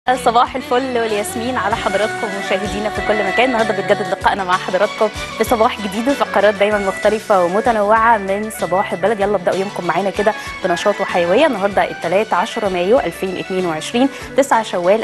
صباح الفل والياسمين على حضراتكم مشاهدينا في كل مكان النهارده بيتجدد لقائنا مع حضراتكم بصباح جديد وفقرات دايما مختلفه ومتنوعه من صباح البلد يلا ابداوا يومكم معانا كده بنشاط وحيويه النهارده الثلاث 10 مايو 2022 9 شوال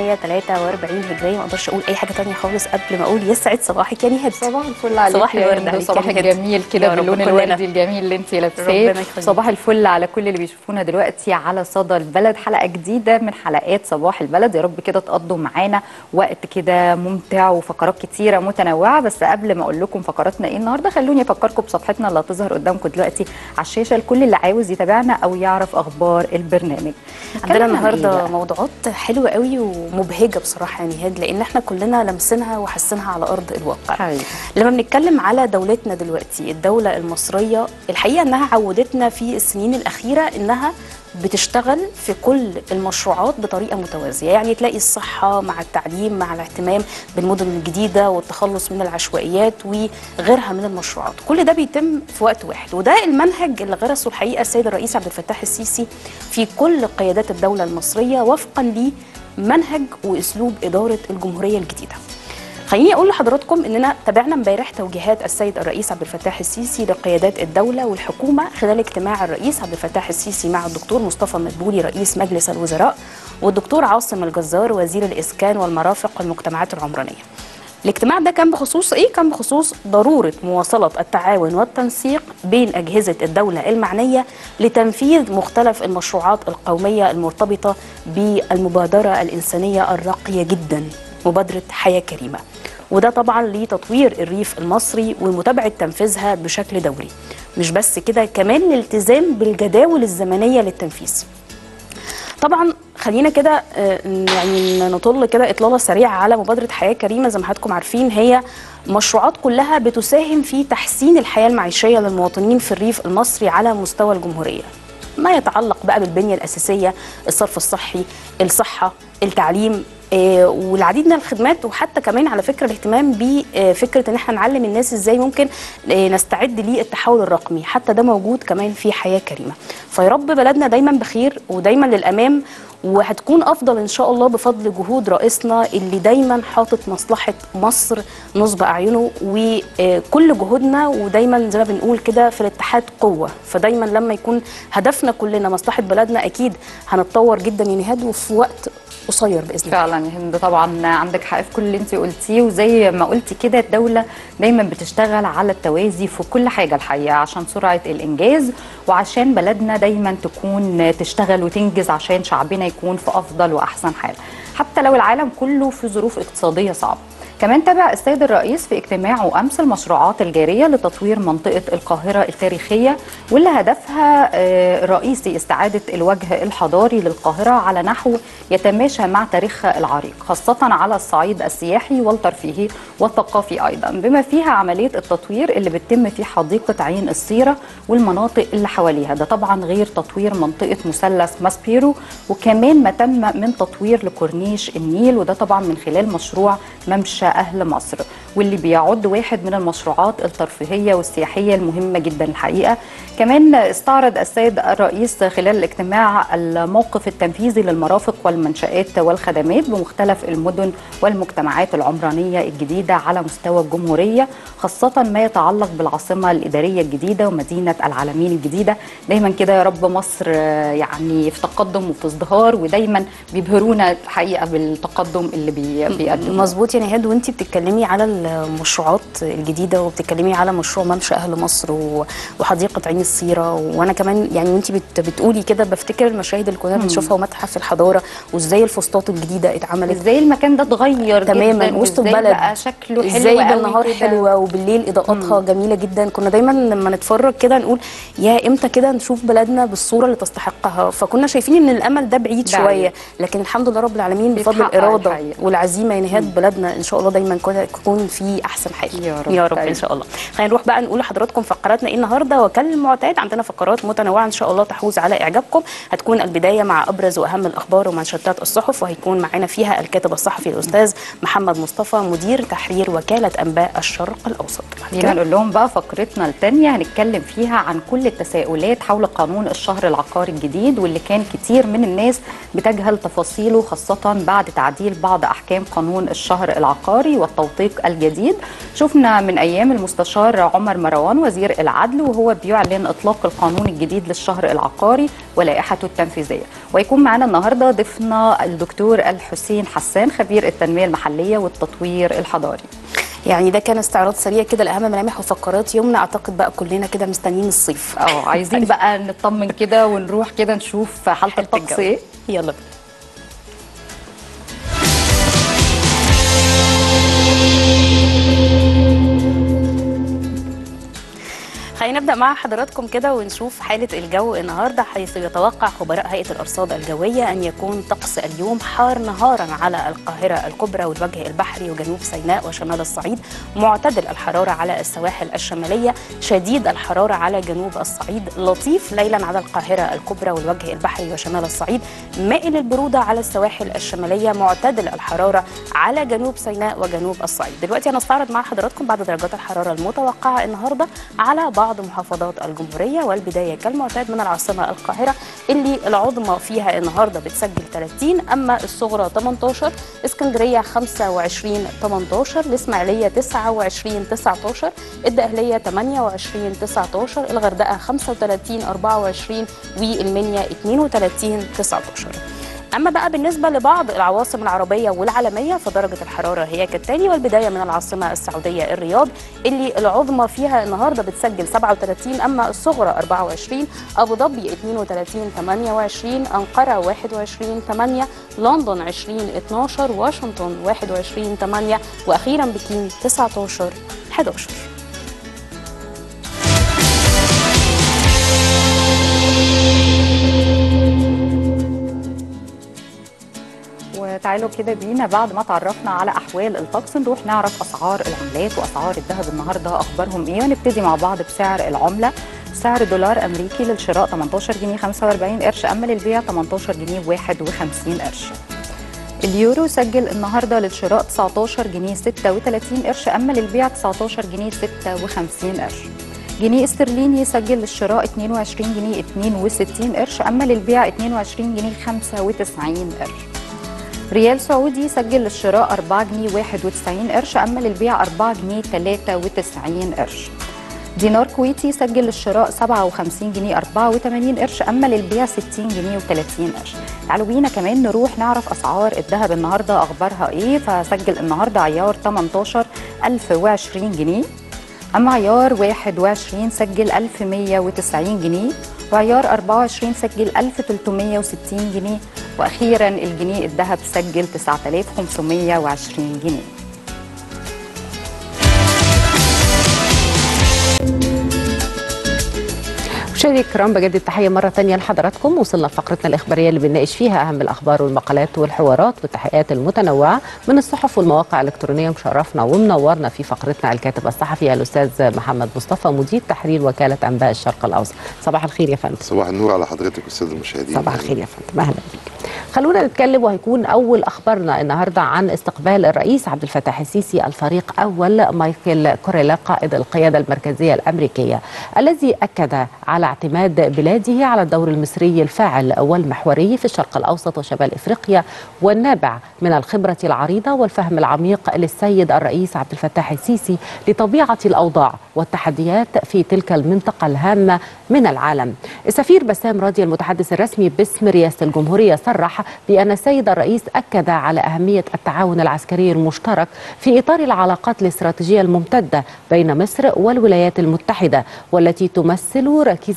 1443 هجريه ما اقدرش اقول اي حاجه ثانيه خالص قبل ما اقول يسعد صباحك يا نهاد صباح الفل عليك صباح يا الورد هند، عليك صباحك يا هند. جميل يا كده رب باللون كلنا. الوردي الجميل اللي انت ربنا لابساه يخليك. صباح الفل على كل اللي بيشوفونا دلوقتي على صدى البلد حلقه جديده من حلقات صباح البلد يا رب كده تقضوا معانا وقت كده ممتع وفقرات كتيره متنوعه بس قبل ما اقول لكم فقراتنا ايه النهارده خلوني افكركم بصفحتنا اللي هتظهر قدامكم دلوقتي على الشاشه لكل اللي عاوز يتابعنا او يعرف اخبار البرنامج عندنا نتكلم عن إيه النهارده بقى؟ موضوعات حلوه قوي ومبهجه بصراحه يا نهاد لان احنا كلنا لمسينها وحاسينها على ارض الواقع حقيقي. لما بنتكلم على دولتنا دلوقتي الدولة المصرية الحقيقة انها عودتنا في السنين الأخيرة انها بتشتغل في كل المشروعات بطريقة متوازية يعني تلاقي الصحة مع التعليم مع الاهتمام بالمدن الجديدة والتخلص من العشوائيات وغيرها من المشروعات كل ده بيتم في وقت واحد وده المنهج اللي غرسه الحقيقة السيد الرئيس عبد الفتاح السيسي في كل قيادات الدولة المصرية وفقا لمنهج وأسلوب إدارة الجمهورية الجديدة خليني اقول لحضراتكم اننا تابعنا امبارح توجيهات السيد الرئيس عبد الفتاح السيسي لقيادات الدوله والحكومه خلال اجتماع الرئيس عبد الفتاح السيسي مع الدكتور مصطفى مدبولي رئيس مجلس الوزراء والدكتور عاصم الجزار وزير الاسكان والمرافق والمجتمعات العمرانيه. الاجتماع ده كان بخصوص ايه؟ كان بخصوص ضروره مواصله التعاون والتنسيق بين اجهزه الدوله المعنيه لتنفيذ مختلف المشروعات القوميه المرتبطه بالمبادره الانسانيه الراقيه جدا مبادره حياه كريمه. وده طبعا لتطوير الريف المصري ومتابعه تنفيذها بشكل دوري. مش بس كده كمان الالتزام بالجداول الزمنيه للتنفيذ. طبعا خلينا كده آه، يعني نطل كده اطلاله سريعه على مبادره حياه كريمه زي ما حضراتكم عارفين هي مشروعات كلها بتساهم في تحسين الحياه المعيشيه للمواطنين في الريف المصري على مستوى الجمهوريه. ما يتعلق بقى بالبنيه الاساسيه، الصرف الصحي، الصحه، التعليم آه، والعديد من الخدمات وحتى كمان على فكره الاهتمام بفكره ان احنا نعلم الناس ازاي ممكن آه، نستعد للتحول الرقمي حتى ده موجود كمان في حياه كريمه فيا رب بلدنا دايما بخير ودايما للامام وهتكون افضل ان شاء الله بفضل جهود رئيسنا اللي دايما حاطط مصلحه مصر نصب اعينه وكل جهودنا ودايما زي ما بنقول كده في الاتحاد قوه فدايما لما يكون هدفنا كلنا مصلحه بلدنا اكيد هنتطور جدا يا نهاد وفي وقت قصير باذن الله فعلا يا هند طبعا عندك حق في كل اللي انت قلتيه وزي ما قلتي كده الدوله دايما بتشتغل على التوازي في كل حاجه الحقيقه عشان سرعه الانجاز وعشان بلدنا دايما تكون تشتغل وتنجز عشان شعبنا يكون في افضل واحسن حال حتى لو العالم كله في ظروف اقتصاديه صعبه كمان تابع السيد الرئيس في اجتماعه امس المشروعات الجاريه لتطوير منطقه القاهره التاريخيه واللي هدفها آه، الرئيسي استعاده الوجه الحضاري للقاهره على نحو يتماشى مع تاريخها العريق خاصه على الصعيد السياحي والترفيهي والثقافي ايضا بما فيها عمليه التطوير اللي بتتم في حديقه عين السيره والمناطق اللي حواليها ده طبعا غير تطوير منطقه مثلث ماسبيرو وكمان ما تم من تطوير لكورنيش النيل وده طبعا من خلال مشروع ممشى اهل مصر واللي بيعد واحد من المشروعات الترفيهيه والسياحيه المهمه جدا الحقيقه كمان استعرض السيد الرئيس خلال الاجتماع الموقف التنفيذي للمرافق والمنشآت والخدمات بمختلف المدن والمجتمعات العمرانيه الجديده على مستوى الجمهوريه خاصه ما يتعلق بالعاصمه الاداريه الجديده ومدينه العالمين الجديده دايما كده يا رب مصر آه، يعني في تقدم وفي ازدهار ودايما بيبهرونا الحقيقه بالتقدم اللي بي بيقدموه مظبوط يا نهاد وانت بتتكلمي على المشروعات الجديده وبتتكلمي على مشروع ممشى اهل مصر و- وحديقه عين السيره وانا كمان يعني وانت بت بتقولي كده بفتكر المشاهد اللي كنا بنشوفها ومتحف الحضاره وازاي الفسطاط الجديده اتعملت ازاي المكان ده اتغير تماما جدا وسط وإزاي البلد بقى شكله حلو ازاي قوي بالنهار كده. حلوه وبالليل اضاءاتها جميله جدا كنا دايما لما نتفرج كده نقول يا امتى كده نشوف بلدنا بالصوره اللي تستحقها فكنا شايفين ان الامل ده بعيد بعيد. شويه لكن الحمد لله رب العالمين بفضل بيتحقق الاراده الحقيقة. والعزيمه يا نهاد بلدنا ان شاء الله الله دايما كده يكون في احسن حاجه يا رب. يا رب طيب. ان شاء الله خلينا نروح بقى نقول لحضراتكم فقراتنا ايه النهارده وكالمعتاد عندنا فقرات متنوعه ان شاء الله تحوز على اعجابكم هتكون البدايه مع ابرز واهم الاخبار ومنشطات الصحف وهيكون معانا فيها الكاتب الصحفي الاستاذ محمد مصطفى مدير تحرير وكاله انباء الشرق الاوسط خلينا نقول لهم بقى فقرتنا الثانيه هنتكلم فيها عن كل التساؤلات حول قانون الشهر العقاري الجديد واللي كان كتير من الناس بتجهل تفاصيله خاصه بعد تعديل بعض احكام قانون الشهر العقاري والتوثيق الجديد شفنا من ايام المستشار عمر مروان وزير العدل وهو بيعلن اطلاق القانون الجديد للشهر العقاري ولائحته التنفيذيه ويكون معنا النهارده ضيفنا الدكتور الحسين حسان خبير التنميه المحليه والتطوير الحضاري يعني ده كان استعراض سريع كده لاهم ملامح وفقرات يومنا اعتقد بقى كلنا كده مستنيين الصيف اه عايزين بقى نطمن كده ونروح كده نشوف حاله حالة الطقس الجو. ايه يلا بينا خلينا نبدا مع حضراتكم كده ونشوف حاله الجو النهارده حيث يتوقع خبراء هيئه الارصاد الجويه ان يكون طقس اليوم حار نهارا على القاهره الكبرى والوجه البحري وجنوب سيناء وشمال الصعيد معتدل الحراره على السواحل الشماليه شديد الحراره على جنوب الصعيد لطيف ليلا على القاهره الكبرى والوجه البحري وشمال الصعيد مائل البروده على السواحل الشماليه معتدل الحراره على جنوب سيناء وجنوب الصعيد دلوقتي هنستعرض مع حضراتكم بعض درجات الحراره المتوقعه النهارده على بعض محافظات الجمهوريه والبدايه كالمعتاد من العاصمه القاهره اللي العظمى فيها النهارده بتسجل 30 اما الصغرى 18 اسكندريه 25 18 الاسماعيليه 29 19 الدقهليه 28 19 الغردقه 35 24 والمنيا 32 19 اما بقى بالنسبه لبعض العواصم العربيه والعالميه فدرجه الحراره هي كالتالي والبدايه من العاصمه السعوديه الرياض اللي العظمى فيها النهارده بتسجل 37 اما الصغرى 24 ابو ظبي 32 28 انقره 21 8 لندن 20 12 واشنطن 21 8 واخيرا بكين 19 11 وتعالوا كده بينا بعد ما تعرفنا على احوال الطقس نروح نعرف اسعار العملات واسعار الذهب النهارده اخبارهم ايه ونبتدي مع بعض بسعر العمله سعر دولار امريكي للشراء 18 جنيه 45 قرش اما للبيع 18 جنيه 51 قرش اليورو سجل النهارده للشراء 19 جنيه 36 قرش اما للبيع 19 جنيه 56 قرش جنيه استرليني سجل للشراء 22 جنيه 62 قرش اما للبيع 22 جنيه 95 قرش ريال سعودي سجل للشراء 4 جنيه 91 قرش اما للبيع 4 جنيه 93 قرش دينار كويتي سجل للشراء 57 جنيه 84 قرش اما للبيع 60 جنيه و30 قرش تعالوا بينا كمان نروح نعرف اسعار الذهب النهارده اخبارها ايه فسجل النهارده عيار 18 1020 جنيه اما عيار 21 سجل 1190 جنيه وعيار 24 سجل 1360 جنيه واخيرا الجنيه الذهب سجل 9520 جنيه مشاهدي الكرام بجد التحية مرة تانية لحضراتكم وصلنا لفقرتنا الإخبارية اللي بنناقش فيها أهم الأخبار والمقالات والحوارات والتحقيقات المتنوعة من الصحف والمواقع الإلكترونية مشرفنا ومنورنا في فقرتنا الكاتب الصحفي الأستاذ محمد مصطفى مدير تحرير وكالة أنباء الشرق الأوسط صباح الخير يا فندم صباح النور على حضرتك والساده المشاهدين صباح الخير يا فندم اهلا بك خلونا نتكلم وهيكون اول اخبارنا النهارده عن استقبال الرئيس عبد الفتاح السيسي الفريق اول مايكل كوريلا قائد القياده المركزيه الامريكيه الذي اكد على اعتماد بلاده على الدور المصري الفاعل والمحوري في الشرق الاوسط وشمال افريقيا والنابع من الخبره العريضه والفهم العميق للسيد الرئيس عبد الفتاح السيسي لطبيعه الاوضاع والتحديات في تلك المنطقه الهامه من العالم. السفير بسام راضي المتحدث الرسمي باسم رئاسه الجمهوريه صرح بان السيد الرئيس اكد على اهميه التعاون العسكري المشترك في اطار العلاقات الاستراتيجيه الممتده بين مصر والولايات المتحده والتي تمثل ركيزه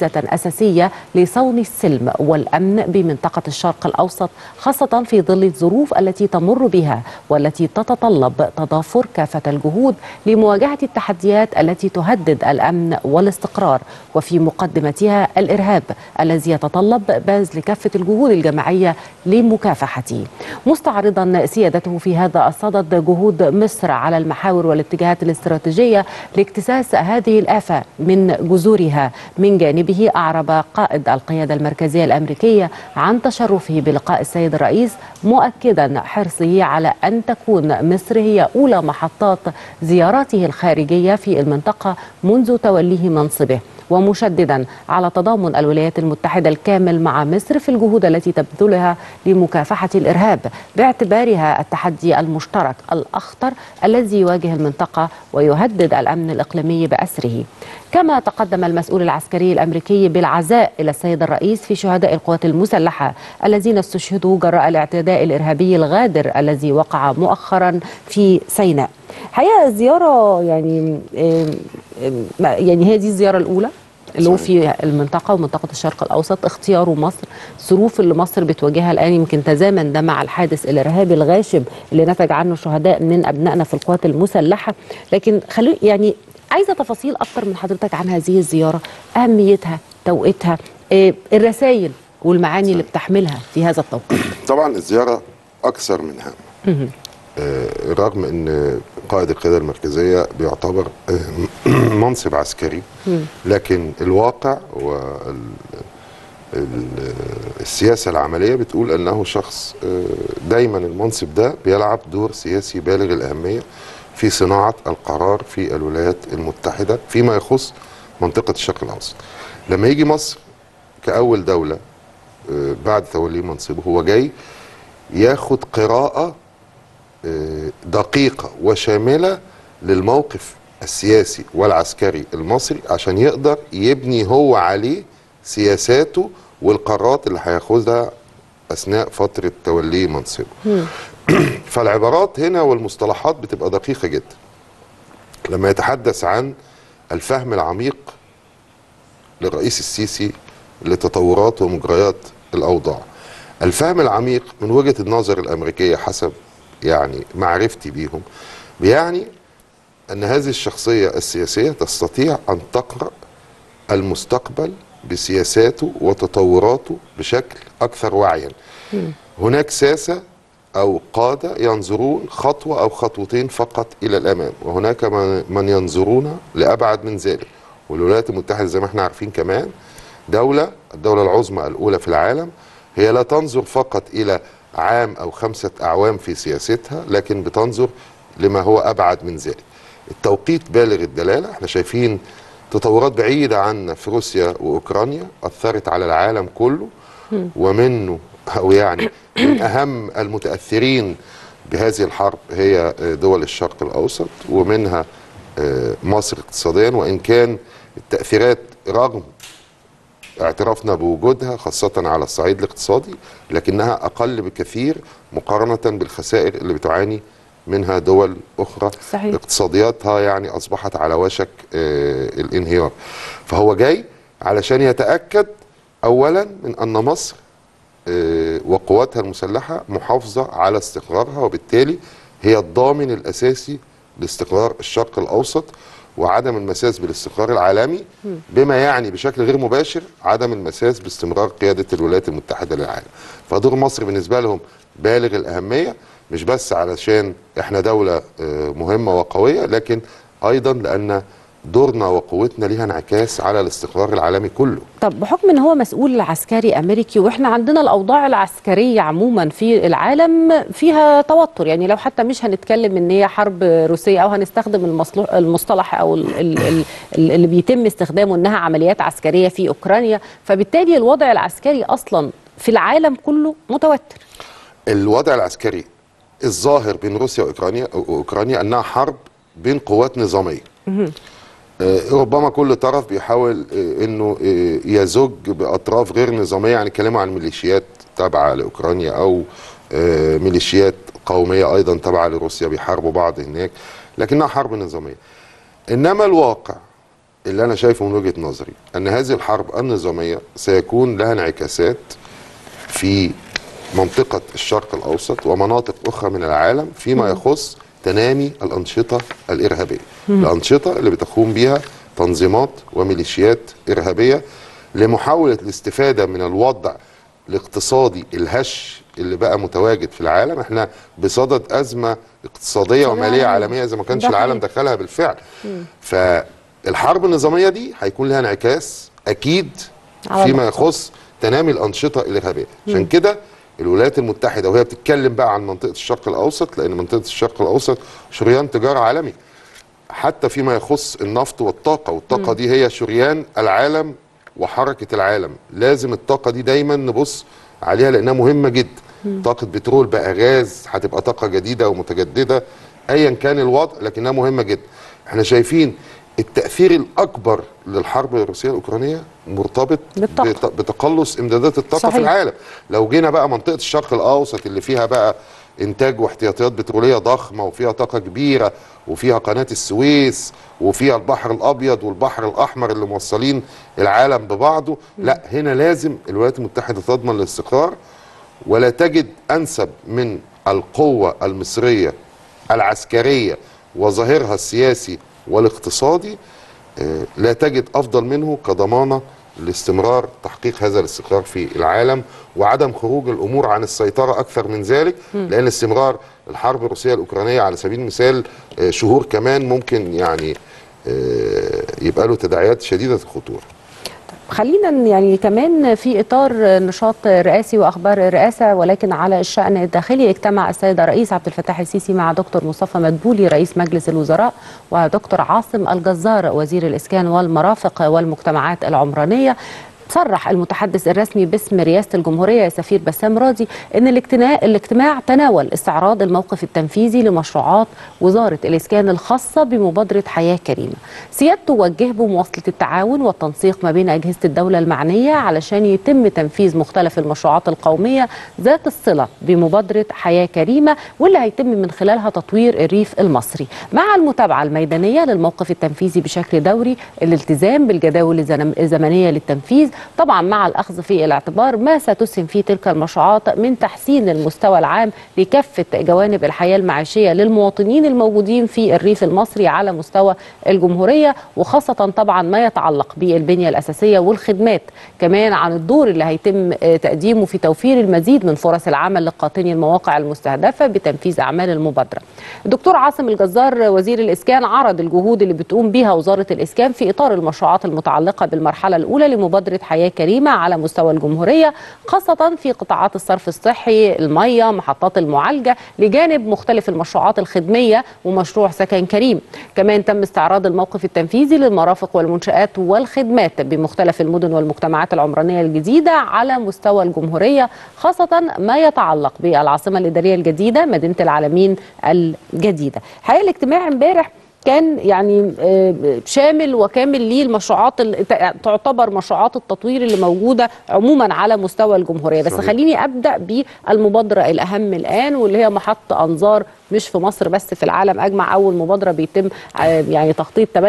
ميزة أساسية لصون السلم والأمن بمنطقة الشرق الأوسط خاصة في ظل الظروف التي تمر بها والتي تتطلب تضافر كافة الجهود لمواجهة التحديات التي تهدد الأمن والاستقرار وفي مقدمتها الإرهاب الذي يتطلب بذل كافة الجهود الجماعية لمكافحته مستعرضا سيادته في هذا الصدد جهود مصر على المحاور والاتجاهات الاستراتيجية لاكتساس هذه الآفة من جذورها من جانبه أعرب قائد القيادة المركزية الأمريكية عن تشرفه بلقاء السيد الرئيس مؤكدا حرصه على أن تكون مصر هي أولى محطات زياراته الخارجية في المنطقة منذ توليه منصبه ومشددا على تضامن الولايات المتحدة الكامل مع مصر في الجهود التي تبذلها لمكافحة الإرهاب باعتبارها التحدي المشترك الأخطر الذي يواجه المنطقة ويهدد الأمن الإقليمي بأسره كما تقدم المسؤول العسكري الأمريكي بالعزاء إلى السيد الرئيس في شهداء القوات المسلحة الذين استشهدوا جراء الاعتداء الإرهابي الغادر الذي وقع مؤخرا في سيناء حقيقة الزيارة يعني يعني هي دي الزيارة الأولى اللي هو في المنطقة ومنطقة الشرق الأوسط اختياره مصر الظروف اللي مصر بتواجهها الآن يمكن تزامن ده مع الحادث الإرهابي الغاشم اللي نتج عنه شهداء من أبنائنا في القوات المسلحة لكن خلو يعني عايزة تفاصيل أكتر من حضرتك عن هذه الزيارة أهميتها توقيتها إيه الرسائل والمعاني اللي بتحملها في هذا التوقيت طبعا الزيارة أكثر من هام آه، رغم ان قائد القياده المركزيه بيعتبر آه، منصب عسكري لكن الواقع والسياسه العمليه بتقول انه شخص آه، دايما المنصب ده بيلعب دور سياسي بالغ الاهميه في صناعه القرار في الولايات المتحده فيما يخص منطقه الشرق الاوسط. لما يجي مصر كاول دوله بعد توليه منصبه هو جاي ياخد قراءه دقيقة وشاملة للموقف السياسي والعسكري المصري عشان يقدر يبني هو عليه سياساته والقرارات اللي هياخدها أثناء فترة توليه منصبه فالعبارات هنا والمصطلحات بتبقى دقيقة جدا لما يتحدث عن الفهم العميق للرئيس السيسي لتطورات ومجريات الأوضاع الفهم العميق من وجهة النظر الأمريكية حسب يعني معرفتي بيهم بيعني ان هذه الشخصيه السياسيه تستطيع ان تقرا المستقبل بسياساته وتطوراته بشكل اكثر وعيا هناك ساسه او قاده ينظرون خطوه او خطوتين فقط الى الامام وهناك من ينظرون لابعد من ذلك والولايات المتحده زي ما احنا عارفين كمان دوله الدوله العظمى الاولى في العالم هي لا تنظر فقط الى عام او خمسه اعوام في سياستها لكن بتنظر لما هو ابعد من ذلك. التوقيت بالغ الدلاله احنا شايفين تطورات بعيده عنا في روسيا واوكرانيا اثرت على العالم كله ومنه او يعني من اهم المتاثرين بهذه الحرب هي دول الشرق الاوسط ومنها مصر اقتصاديا وان كان التاثيرات رغم اعترافنا بوجودها خاصة على الصعيد الاقتصادي لكنها أقل بكثير مقارنة بالخسائر اللي بتعاني منها دول أخرى صحيح. اقتصادياتها يعني أصبحت على وشك آه الانهيار فهو جاي علشان يتأكد أولا من أن مصر آه وقواتها المسلحة محافظة على استقرارها وبالتالي هي الضامن الأساسي لاستقرار الشرق الأوسط وعدم المساس بالاستقرار العالمي بما يعني بشكل غير مباشر عدم المساس باستمرار قياده الولايات المتحده للعالم فدور مصر بالنسبه لهم بالغ الاهميه مش بس علشان احنا دوله مهمه وقويه لكن ايضا لان دورنا وقوتنا ليها انعكاس على الاستقرار العالمي كله طب بحكم ان هو مسؤول عسكري امريكي واحنا عندنا الاوضاع العسكريه عموما في العالم فيها توتر يعني لو حتى مش هنتكلم ان هي حرب روسيه او هنستخدم المصطلح او اللي بيتم استخدامه انها عمليات عسكريه في اوكرانيا فبالتالي الوضع العسكري اصلا في العالم كله متوتر الوضع العسكري الظاهر بين روسيا واوكرانيا واوكرانيا انها حرب بين قوات نظاميه ربما كل طرف بيحاول انه يزج باطراف غير نظاميه يعني كلموا عن ميليشيات تابعه لاوكرانيا او ميليشيات قوميه ايضا تابعه لروسيا بيحاربوا بعض هناك لكنها حرب نظاميه انما الواقع اللي انا شايفه من وجهه نظري ان هذه الحرب النظاميه سيكون لها انعكاسات في منطقه الشرق الاوسط ومناطق اخرى من العالم فيما يخص تنامي الانشطه الارهابيه الانشطه اللي بتقوم بها تنظيمات وميليشيات ارهابيه لمحاوله الاستفاده من الوضع الاقتصادي الهش اللي بقى متواجد في العالم احنا بصدد ازمه اقتصاديه وماليه عالميه اذا ما كانش ده العالم حقيقي. دخلها بالفعل فالحرب النظاميه دي هيكون لها انعكاس اكيد على فيما الاقتصاد. يخص تنامي الانشطه الارهابيه عشان كده الولايات المتحده وهي بتتكلم بقى عن منطقه الشرق الاوسط لان منطقه الشرق الاوسط شريان تجاره عالمي حتى فيما يخص النفط والطاقه والطاقه دي هي شريان العالم وحركه العالم لازم الطاقه دي دايما نبص عليها لانها مهمه جدا طاقه بترول بقى غاز هتبقى طاقه جديده ومتجدده ايا كان الوضع لكنها مهمه جدا احنا شايفين التاثير الاكبر للحرب الروسيه الاوكرانيه مرتبط بالطاقة. بت- بتقلص امدادات الطاقه صحيح. في العالم لو جينا بقى منطقه الشرق الاوسط اللي فيها بقى انتاج واحتياطيات بتروليه ضخمه وفيها طاقه كبيره وفيها قناه السويس وفيها البحر الابيض والبحر الاحمر اللي موصلين العالم ببعضه لا هنا لازم الولايات المتحده تضمن الاستقرار ولا تجد انسب من القوه المصريه العسكريه وظاهرها السياسي والاقتصادي آه، لا تجد افضل منه كضمانه لاستمرار تحقيق هذا الاستقرار في العالم وعدم خروج الامور عن السيطره اكثر من ذلك لان استمرار الحرب الروسيه الاوكرانيه على سبيل المثال آه، شهور كمان ممكن يعني آه، يبقى له تداعيات شديده الخطوره خلينا يعني كمان في اطار نشاط رئاسي واخبار الرئاسه ولكن على الشان الداخلي اجتمع السيد الرئيس عبد الفتاح السيسي مع دكتور مصطفى مدبولي رئيس مجلس الوزراء ودكتور عاصم الجزار وزير الاسكان والمرافق والمجتمعات العمرانيه صرح المتحدث الرسمي باسم رئاسة الجمهورية سفير بسام راضي أن الاجتماع, الاجتماع تناول استعراض الموقف التنفيذي لمشروعات وزارة الإسكان الخاصة بمبادرة حياة كريمة سيادته وجه بمواصلة التعاون والتنسيق ما بين أجهزة الدولة المعنية علشان يتم تنفيذ مختلف المشروعات القومية ذات الصلة بمبادرة حياة كريمة واللي هيتم من خلالها تطوير الريف المصري مع المتابعة الميدانية للموقف التنفيذي بشكل دوري الالتزام بالجداول الزنم- الزمنية للتنفيذ طبعا مع الأخذ في الاعتبار ما ستسهم فيه تلك المشروعات من تحسين المستوى العام لكافة جوانب الحياة المعيشية للمواطنين الموجودين في الريف المصري على مستوى الجمهورية وخاصة طبعا ما يتعلق بالبنية الأساسية والخدمات كمان عن الدور اللي هيتم آه، تقديمه في توفير المزيد من فرص العمل لقاطني المواقع المستهدفة بتنفيذ أعمال المبادرة الدكتور عاصم الجزار وزير الإسكان عرض الجهود اللي بتقوم بها وزارة الإسكان في إطار المشروعات المتعلقة بالمرحلة الأولى لمبادرة حياة كريمة على مستوى الجمهورية خاصة في قطاعات الصرف الصحي المية محطات المعالجة لجانب مختلف المشروعات الخدمية ومشروع سكن كريم كمان تم استعراض الموقف التنفيذي للمرافق والمنشآت والخدمات بمختلف المدن والمجتمعات العمرانية الجديدة على مستوى الجمهورية خاصة ما يتعلق بالعاصمة الإدارية الجديدة مدينة العالمين الجديدة الحقيقة الاجتماع امبارح كان يعني آه، شامل وكامل للمشروعات ال- تع- تعتبر مشروعات التطوير اللي موجوده عموما على مستوى الجمهوريه بس صحيح. خليني ابدا بالمبادره الاهم الان واللي هي محط انظار مش في مصر بس في العالم اجمع اول مبادره بيتم آه، يعني تخطيط 58%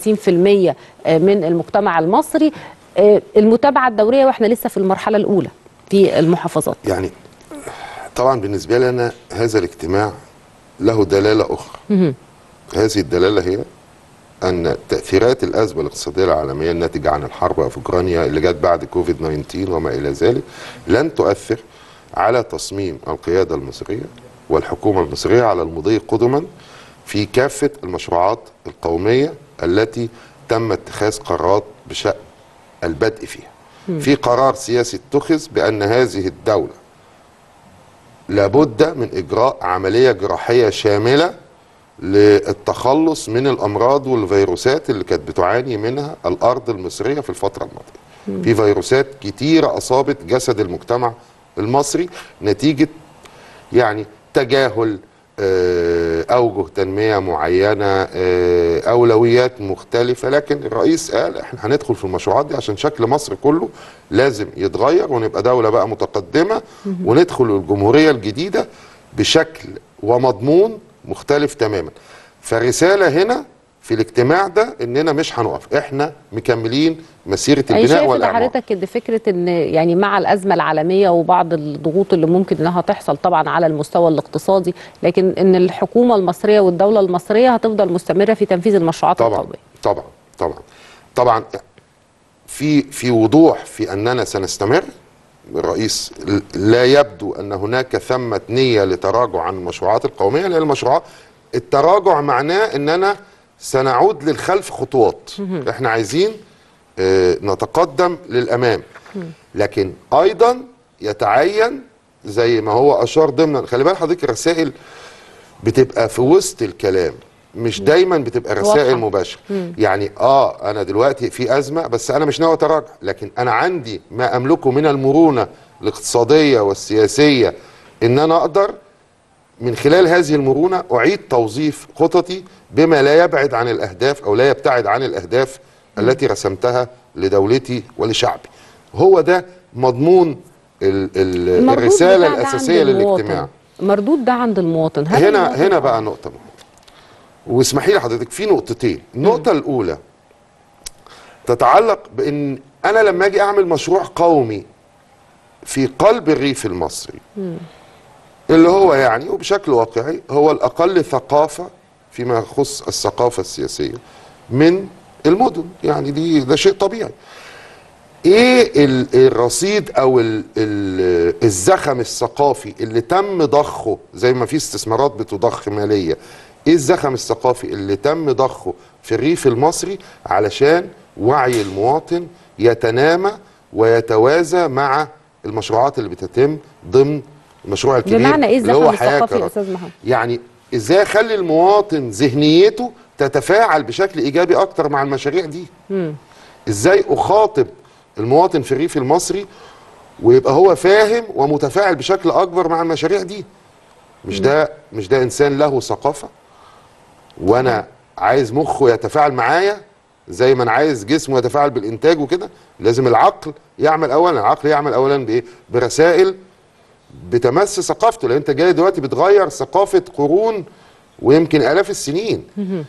آه، من المجتمع المصري آه، المتابعه الدوريه واحنا لسه في المرحله الاولى في المحافظات يعني طبعا بالنسبه لي انا هذا الاجتماع له دلاله اخرى هذه الدلاله هي ان تاثيرات الازمه الاقتصاديه العالميه الناتجه عن الحرب في اوكرانيا اللي جت بعد كوفيد 19 وما الى ذلك لن تؤثر على تصميم القياده المصريه والحكومه المصريه على المضي قدما في كافه المشروعات القوميه التي تم اتخاذ قرارات بشان البدء فيها. في قرار سياسي اتخذ بان هذه الدوله لابد من اجراء عمليه جراحيه شامله للتخلص من الامراض والفيروسات اللي كانت بتعاني منها الارض المصريه في الفتره الماضيه. في فيروسات كتيره اصابت جسد المجتمع المصري نتيجه يعني تجاهل آه، اوجه تنميه معينه آه، اولويات مختلفه لكن الرئيس قال احنا هندخل في المشروعات دي عشان شكل مصر كله لازم يتغير ونبقى دوله بقى متقدمه وندخل الجمهوريه الجديده بشكل ومضمون مختلف تماما فرساله هنا في الاجتماع ده اننا مش هنقف احنا مكملين مسيره أي البناء شايف ده والاعمار حضرتك ان فكره ان يعني مع الازمه العالميه وبعض الضغوط اللي ممكن انها تحصل طبعا على المستوى الاقتصادي لكن ان الحكومه المصريه والدوله المصريه هتفضل مستمره في تنفيذ المشروعات طبعا القوميه طبعا طبعا طبعا في في وضوح في اننا سنستمر الرئيس لا يبدو ان هناك ثمه نيه لتراجع عن المشروعات القوميه لان المشروعات التراجع معناه اننا سنعود للخلف خطوات احنا عايزين آه، نتقدم للامام لكن ايضا يتعين زي ما هو اشار ضمن خلي بال حضرتك الرسائل بتبقى في وسط الكلام مش دايما بتبقى رسائل واضحة. مباشره يعني اه انا دلوقتي في ازمه بس انا مش ناوي اتراجع لكن انا عندي ما املكه من المرونه الاقتصاديه والسياسيه ان انا اقدر من خلال هذه المرونه اعيد توظيف خططي بما لا يبعد عن الاهداف او لا يبتعد عن الاهداف التي رسمتها لدولتي ولشعبي هو ده مضمون ال ال المردود الرساله بتاع ده عند الاساسيه المواطن. للاجتماع مردود ده عند المواطن هل هنا المواطن- هنا بقى نقطة مهمة واسمحي لي حضرتك في نقطتين النقطة الأولى تتعلق بأن أنا لما أجي أعمل مشروع قومي في قلب الريف المصري اللي هو يعني وبشكل واقعي هو الأقل ثقافة فيما يخص الثقافة السياسية من المدن يعني دي ده شيء طبيعي ايه ال- الرصيد او ال ال الزخم الثقافي اللي تم ضخه زي ما في استثمارات بتضخ ماليه ايه الزخم الثقافي اللي تم ضخه في الريف المصري علشان وعي المواطن يتنامى ويتوازى مع المشروعات اللي بتتم ضمن المشروع الكبير بمعنى ايه اللي هو الزخم حياة الثقافي يا كرم. استاذ محمد يعني ازاي اخلي المواطن ذهنيته تتفاعل بشكل ايجابي اكتر مع المشاريع دي ازاي اخاطب المواطن في الريف المصري ويبقى هو فاهم ومتفاعل بشكل اكبر مع المشاريع دي مش ده مش ده انسان له ثقافه وانا عايز مخه يتفاعل معايا زي ما انا عايز جسمه يتفاعل بالانتاج وكده لازم العقل يعمل اولا العقل يعمل اولا بايه برسائل بتمس ثقافته لان انت جاي دلوقتي بتغير ثقافه قرون ويمكن الاف السنين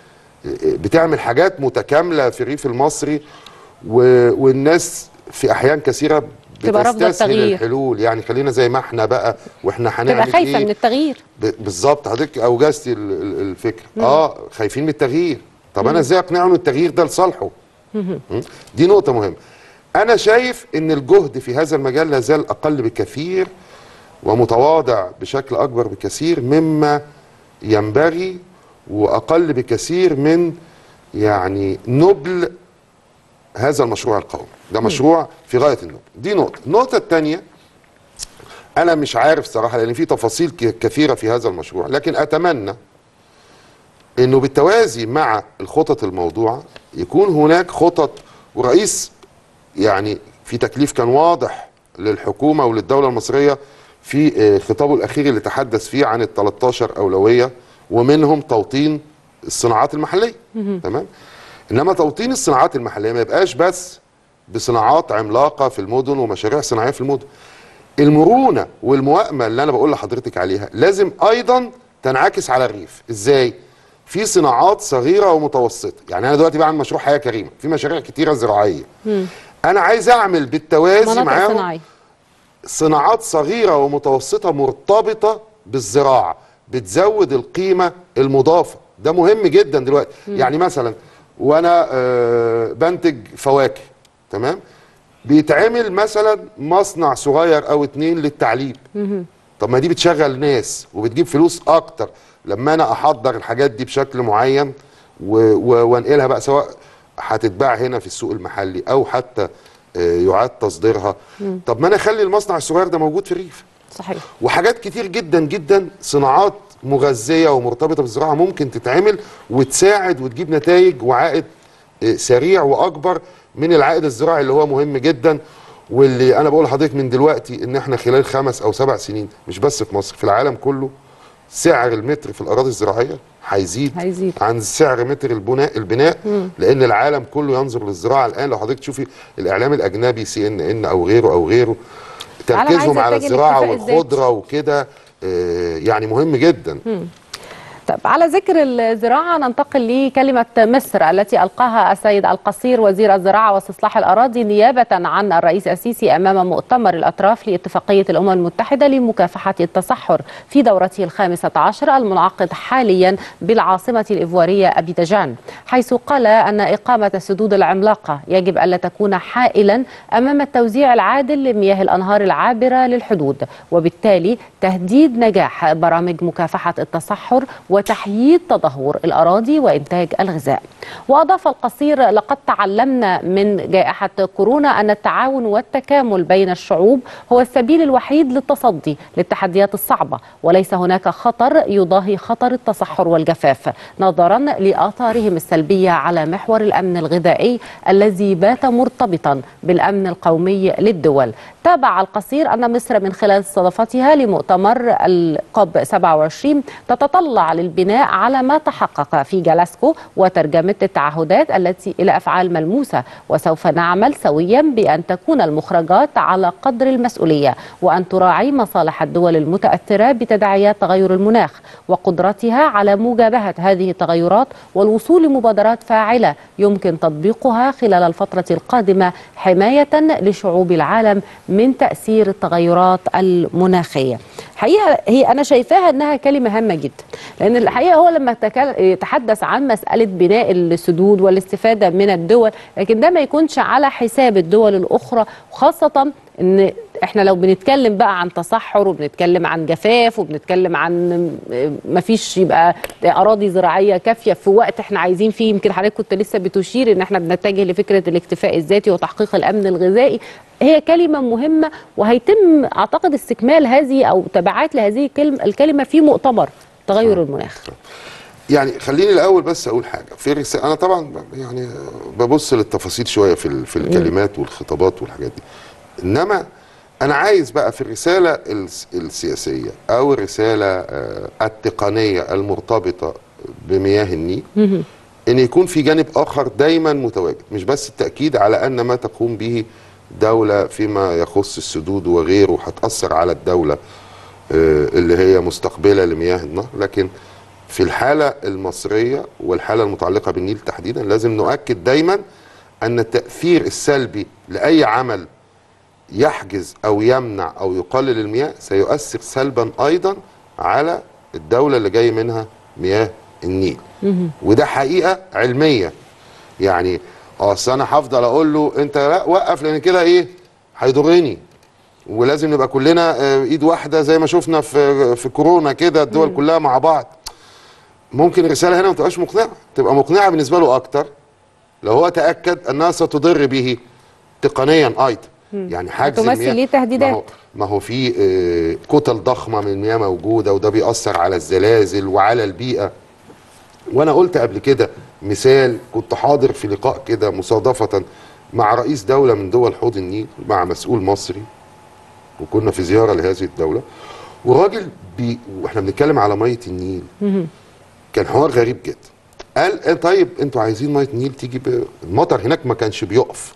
بتعمل حاجات متكامله في الريف المصري و... والناس في احيان كثيره تبقى رافضة بتستسهل التغيير. الحلول يعني خلينا زي ما احنا بقى واحنا تبقى هنعمل خايفه ايه من التغيير ب- بالظبط حضرتك اوجزتي ال- ال- الفكره اه خايفين من التغيير طب انا ازاي اقنعه ان التغيير ده لصالحه م? دي نقطه مهمه انا شايف ان الجهد في هذا المجال لا زال اقل بكثير ومتواضع بشكل اكبر بكثير مما ينبغي واقل بكثير من يعني نبل هذا المشروع القومي ده مشروع في غايه النبل دي نقطه النقطه الثانيه انا مش عارف صراحه لان في تفاصيل ك- كثيره في هذا المشروع لكن اتمنى انه بالتوازي مع الخطط الموضوعه يكون هناك خطط ورئيس يعني في تكليف كان واضح للحكومه وللدوله المصريه في آه، خطابه الاخير اللي تحدث فيه عن ال 13 اولويه ومنهم توطين الصناعات المحليه تمام انما توطين الصناعات المحليه ما يبقاش بس بصناعات عملاقه في المدن ومشاريع صناعيه في المدن المرونه والموائمه اللي انا بقول لحضرتك عليها لازم ايضا تنعكس على الريف ازاي في صناعات صغيره ومتوسطه يعني انا دلوقتي بعمل مشروع حياه كريمه في مشاريع كتيره زراعيه انا عايز اعمل بالتوازي مناطق معاهم صناعيه صناعات صغيره ومتوسطه مرتبطه بالزراعه بتزود القيمه المضافه ده مهم جدا دلوقتي يعني مثلا وانا آه، بنتج فواكه تمام بيتعمل مثلا مصنع صغير او اتنين للتعليب طب ما دي بتشغل ناس وبتجيب فلوس اكتر لما انا احضر الحاجات دي بشكل معين و- و- وانقلها بقى سواء هتتباع هنا في السوق المحلي او حتى آه، يعاد تصديرها طب ما انا اخلي المصنع الصغير ده موجود في الريف صحيح وحاجات كتير جدا جدا صناعات مغذيه ومرتبطه بالزراعه ممكن تتعمل وتساعد وتجيب نتائج وعائد آه، سريع واكبر من العائد الزراعي اللي هو مهم جدا واللي انا بقول لحضرتك من دلوقتي ان احنا خلال خمس او سبع سنين مش بس في مصر في العالم كله سعر المتر في الاراضي الزراعيه هيزيد هيزيد. عن سعر متر البناء البناء لان العالم كله ينظر للزراعه الان لو حضرتك تشوفي الاعلام الاجنبي سي ان ان او غيره او غيره تعالى تركيزهم عايزة على أتجه الزراعه للاكتفاء الذاتي. والخضره وكده آه، يعني مهم جدا طب على ذكر الزراعة ننتقل لكلمة مصر التي ألقاها السيد القصير وزير الزراعة واستصلاح الأراضي نيابة عن الرئيس السيسي أمام مؤتمر الأطراف لاتفاقية الأمم المتحدة لمكافحة التصحر في دورته الخامسة عشر المنعقد حاليا بالعاصمة الإيفوارية أبيدجان حيث قال أن إقامة السدود العملاقة يجب ألا تكون حائلا أمام التوزيع العادل لمياه الأنهار العابرة للحدود وبالتالي تهديد نجاح برامج مكافحة التصحر وتحييد تدهور الأراضي وإنتاج الغذاء وأضاف القصير لقد تعلمنا من جائحة كورونا أن التعاون والتكامل بين الشعوب هو السبيل الوحيد للتصدي للتحديات الصعبة وليس هناك خطر يضاهي خطر التصحر والجفاف نظرا لآثارهم السلبية على محور الأمن الغذائي الذي بات مرتبطا بالأمن القومي للدول تابع القصير أن مصر من خلال استضافتها لمؤتمر الكوب 27 تتطلع للبناء على ما تحقق في جلاسكو وترجمة التعهدات التي إلى أفعال ملموسة وسوف نعمل سويا بأن تكون المخرجات على قدر المسؤولية وأن تراعي مصالح الدول المتأثرة بتداعيات تغير المناخ وقدرتها على مجابهة هذه التغيرات والوصول لمبادرات فاعلة يمكن تطبيقها خلال الفترة القادمة حماية لشعوب العالم من تأثير التغيرات المناخية حقيقة هي أنا شايفاها أنها كلمة هامة جدا لأن الحقيقة هو لما تكال- يتحدث عن مسألة بناء السدود والاستفادة من الدول لكن ده ما يكونش على حساب الدول الأخرى وخاصة ان احنا لو بنتكلم بقى عن تصحر وبنتكلم عن جفاف وبنتكلم عن مفيش يبقى اراضي زراعيه كافيه في وقت احنا عايزين فيه يمكن حضرتك كنت لسه بتشير ان احنا بنتجه لفكره الاكتفاء الذاتي وتحقيق الامن الغذائي هي كلمه مهمه وهيتم اعتقد استكمال هذه او تبعات لهذه الكلمه الكلمه في مؤتمر تغير المناخ يعني خليني الاول بس اقول حاجه في رسالة انا طبعا ب- يعني ببص للتفاصيل شويه في ال- في الكلمات والخطابات والحاجات دي انما انا عايز بقى في الرساله الس- السياسيه او الرساله آه، التقنيه المرتبطه بمياه النيل ان يكون في جانب اخر دايما متواجد مش بس التاكيد على ان ما تقوم به دوله فيما يخص السدود وغيره هتاثر على الدوله آه، اللي هي مستقبله لمياه النهر لكن في الحاله المصريه والحاله المتعلقه بالنيل تحديدا لازم نؤكد دايما ان التاثير السلبي لاي عمل يحجز او يمنع او يقلل المياه سيؤثر سلبا ايضا على الدوله اللي جاي منها مياه النيل وده حقيقه علميه يعني اصل انا هفضل اقول له انت لا وقف لان كده ايه هيضرني ولازم نبقى كلنا آه، ايد واحده زي ما شفنا في في كورونا كده الدول كلها مع بعض ممكن الرساله هنا ما تبقاش مقنعه تبقى مقنعه بالنسبه له اكتر لو هو تاكد انها ستضر به تقنيا ايضا يعني حجز وتمثل المياه ليه تهديدات. ما هو, ما هو في آه، كتل ضخمه من المياه موجوده وده بيأثر على الزلازل وعلى البيئه وانا قلت قبل كده مثال كنت حاضر في لقاء كده مصادفه مع رئيس دوله من دول حوض النيل مع مسؤول مصري وكنا في زياره لهذه الدوله وراجل بي واحنا بنتكلم على ميه النيل كان حوار غريب جدا قال آه طيب انتوا عايزين ميه النيل تيجي ب... المطر هناك ما كانش بيقف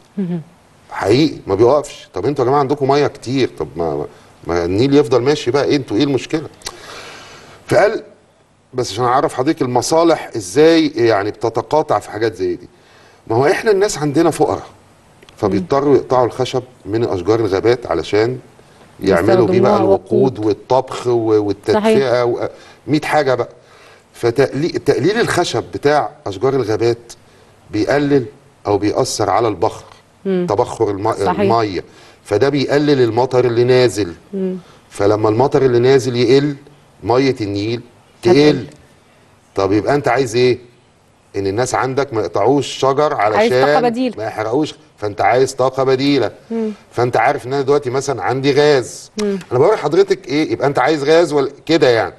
حقيقي ما بيوقفش طب انتوا يا جماعه عندكم ميه كتير طب ما ما النيل يفضل ماشي بقى إيه انتوا ايه المشكله فقال بس عشان اعرف حضرتك المصالح ازاي يعني بتتقاطع في حاجات زي دي ما هو احنا الناس عندنا فقراء فبيضطروا يقطعوا الخشب من اشجار الغابات علشان يعملوا بيه بقى يستخدموها الوقود والطبخ و- والتدفئه و 100 حاجه بقى فتقليل الخشب بتاع اشجار الغابات بيقلل او بيأثر على البخر تبخر الم... صحيح. الميه فده بيقلل المطر اللي نازل فلما المطر اللي نازل يقل ميه النيل تقل هتقل. طب يبقى انت عايز ايه ان الناس عندك ما يقطعوش شجر علشان عايز طاقة بديلة. ما يحرقوش فانت عايز طاقه بديله فانت عارف ان انا دلوقتي مثلا عندي غاز انا بقول لحضرتك ايه يبقى انت عايز غاز ولا كده يعني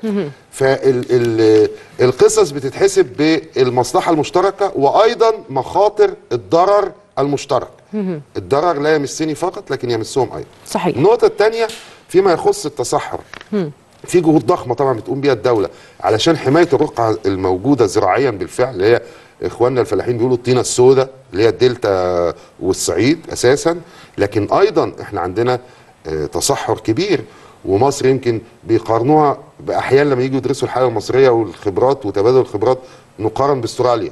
فالقصص بتتحسب بالمصلحه المشتركه وايضا مخاطر الضرر المشترك الضرر لا يمسني فقط لكن يمسهم ايضا صحيح النقطه الثانيه فيما يخص التصحر في جهود ضخمه طبعا بتقوم بيها الدوله علشان حمايه الرقعه الموجوده زراعيا بالفعل اللي هي اخواننا الفلاحين بيقولوا الطينه السوداء اللي هي الدلتا والصعيد اساسا لكن ايضا احنا عندنا آه، تصحر كبير ومصر يمكن بيقارنوها باحيانا لما يجوا يدرسوا الحاله المصريه والخبرات وتبادل الخبرات نقارن باستراليا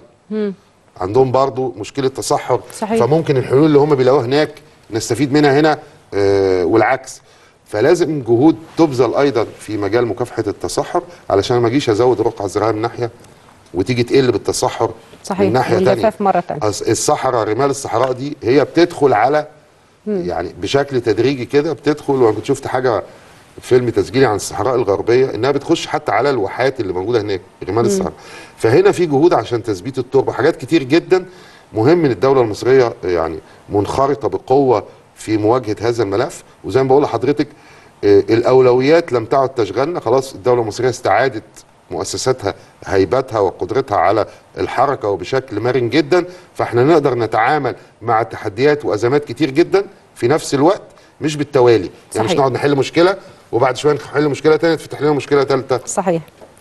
عندهم برضو مشكله تصحر صحيح. فممكن الحلول اللي هم بيلاقوها هناك نستفيد منها هنا آه، والعكس فلازم جهود تبذل ايضا في مجال مكافحه التصحر علشان ما اجيش ازود الرقعه الزراعيه من ناحيه وتيجي تقل بالتصحر صحيح. من ناحيه والجفاف تانية مرة تانية. أص- الصحراء رمال الصحراء دي هي بتدخل على يعني بشكل تدريجي كده بتدخل وانا كنت شفت حاجه فيلم تسجيلي عن الصحراء الغربيه انها بتخش حتى على الواحات اللي موجوده هناك رمال الصحراء فهنا في جهود عشان تثبيت التربه حاجات كتير جدا مهم ان الدوله المصريه يعني منخرطه بقوه في مواجهه هذا الملف وزي ما بقول لحضرتك آه، الاولويات لم تعد تشغلنا خلاص الدوله المصريه استعادت مؤسساتها هيبتها وقدرتها على الحركه وبشكل مرن جدا فاحنا نقدر نتعامل مع تحديات وازمات كتير جدا في نفس الوقت مش بالتوالي يعني مش صحيح. نقعد نحل مشكله وبعد شويه نحل مشكله ثانيه تفتح لنا مشكله ثالثه صحيح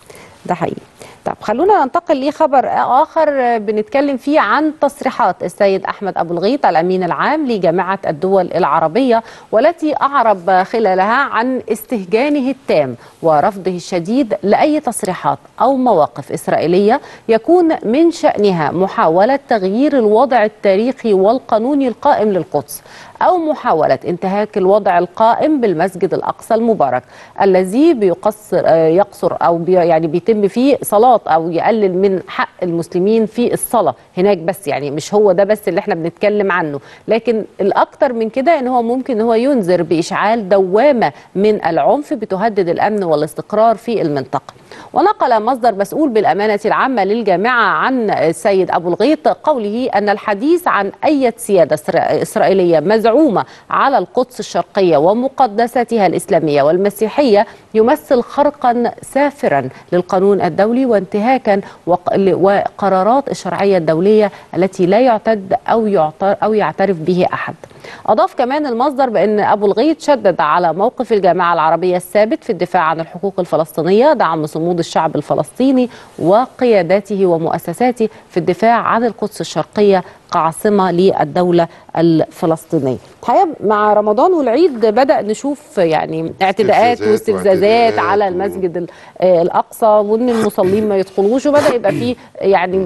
ده حقيقي طب خلونا ننتقل لخبر آخر بنتكلم فيه عن تصريحات السيد أحمد أبو الغيط الأمين العام لجامعة الدول العربية والتي أعرب خلالها عن استهجانه التام ورفضه الشديد لأي تصريحات أو مواقف إسرائيلية يكون من شأنها محاولة تغيير الوضع التاريخي والقانوني القائم للقدس أو محاولة انتهاك الوضع القائم بالمسجد الأقصى المبارك الذي بيقصر آه، يقصر أو بي يعني بيتم فيه صلاة أو يقلل من حق المسلمين في الصلاة هناك بس يعني مش هو ده بس اللي احنا بنتكلم عنه لكن الأكتر من كده إن هو ممكن هو ينذر بإشعال دوامة من العنف بتهدد الأمن والاستقرار في المنطقة ونقل مصدر مسؤول بالأمانة العامة للجامعة عن السيد أبو الغيط قوله أن الحديث عن أي سيادة إسرا- إسرائيلية مزعومة على القدس الشرقية ومقدساتها الإسلامية والمسيحية يمثل خرقا سافرا للقانون الدولي وانتهاكا وق- ل- وقرارات الشرعية الدولية التي لا يعتد أو يعتر أو يعترف به أحد أضاف كمان المصدر بأن أبو الغيط شدد على موقف الجامعة العربية الثابت في الدفاع عن الحقوق الفلسطينية دعم صمود الشعب الفلسطيني وقياداته ومؤسساته في الدفاع عن القدس الشرقية كعاصمة للدولة الفلسطينية الحقيقة مع رمضان والعيد بدأ نشوف يعني اعتداءات استفزازات واستفزازات واعتداءات على و- المسجد ال- آه، الأقصى وأن المصلين ما يدخلوش وبدأ يبقى فيه يعني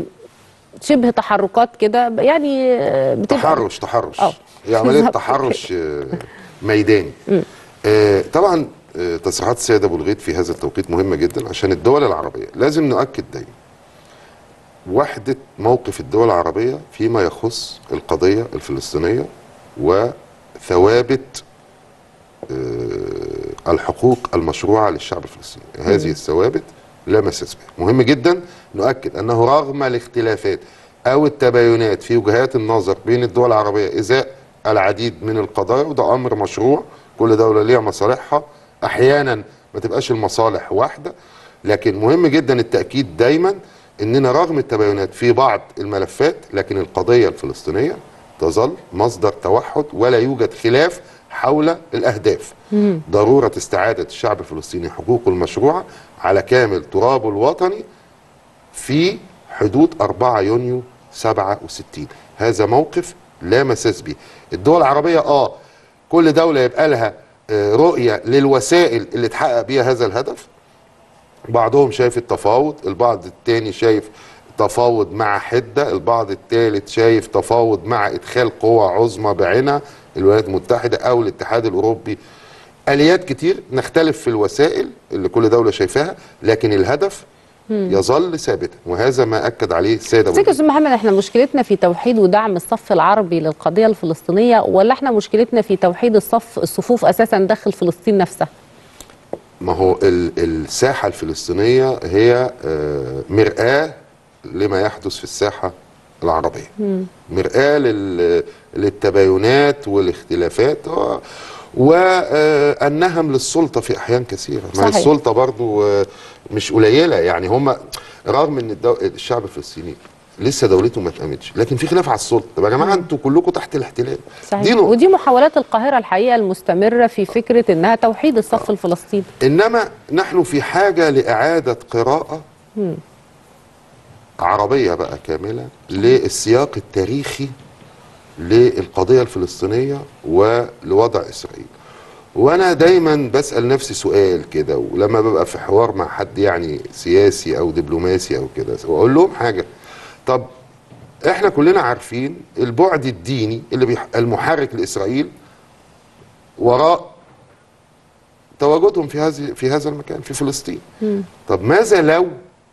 شبه تحركات كده يعني آه، بتبقى تحرش تحرش آه. هي عمليه بالظبط تحرش آه، ميداني آه، طبعا آه، تصريحات السيد ابو الغيط في هذا التوقيت مهمه جدا عشان الدول العربيه لازم نؤكد دايما وحده موقف الدول العربيه فيما يخص القضيه الفلسطينيه وثوابت آه، الحقوق المشروعه للشعب الفلسطيني هذه الثوابت لا مساس بها مهم جدا نؤكد انه رغم الاختلافات او التباينات في وجهات النظر بين الدول العربيه ازاء العديد من القضايا وده امر مشروع كل دوله ليها مصالحها احيانا ما تبقاش المصالح واحده لكن مهم جدا التاكيد دايما اننا رغم التباينات في بعض الملفات لكن القضيه الفلسطينيه تظل مصدر توحد ولا يوجد خلاف حول الاهداف ضروره استعاده الشعب الفلسطيني حقوقه المشروعه على كامل ترابه الوطني في حدود 4 يونيو 67 هذا موقف لا مساس به الدول العربية اه كل دولة يبقى لها آه، رؤية للوسائل اللي تحقق بيها هذا الهدف بعضهم شايف التفاوض البعض التاني شايف تفاوض مع حدة البعض الثالث شايف تفاوض مع إدخال قوى عظمى بعينها الولايات المتحدة أو الاتحاد الأوروبي آليات كتير نختلف في الوسائل اللي كل دولة شايفاها لكن الهدف يظل ثابتا وهذا ما أكد عليه السيد أبو تفتكر الغيط. استاذ محمد احنا مشكلتنا في توحيد ودعم الصف العربي للقضيه الفلسطينيه ولا احنا مشكلتنا في توحيد الصف الصفوف اساسا داخل فلسطين نفسها؟ ما هو ال- الساحة الفلسطينية هي آه، مرآة لما يحدث في الساحة العربية مرآة لل- للتباينات والاختلافات و- والنهم للسلطة في أحيان كثيرة ما هي صحيح. السلطة برضو آه، مش قليلة يعني هم رغم ان الدو... الشعب الفلسطيني لسه دولته ما اتقامتش لكن في خلاف على السلطه طب يا جماعه انتوا كلكم تحت الاحتلال صحيح دي نقطة. ودي محاولات القاهره الحقيقه المستمره في فكره انها توحيد الصف الفلسطيني انما نحن في حاجه لاعاده قراءه عربيه بقى كامله للسياق التاريخي للقضيه الفلسطينيه ولوضع اسرائيل وانا دايما بسال نفسي سؤال كده ولما ببقى في حوار مع حد يعني سياسي او دبلوماسي او كده واقول لهم حاجه طب احنا كلنا عارفين البعد الديني اللي بيح... المحرك لاسرائيل وراء تواجدهم في هذه في هذا المكان في فلسطين طب ماذا لو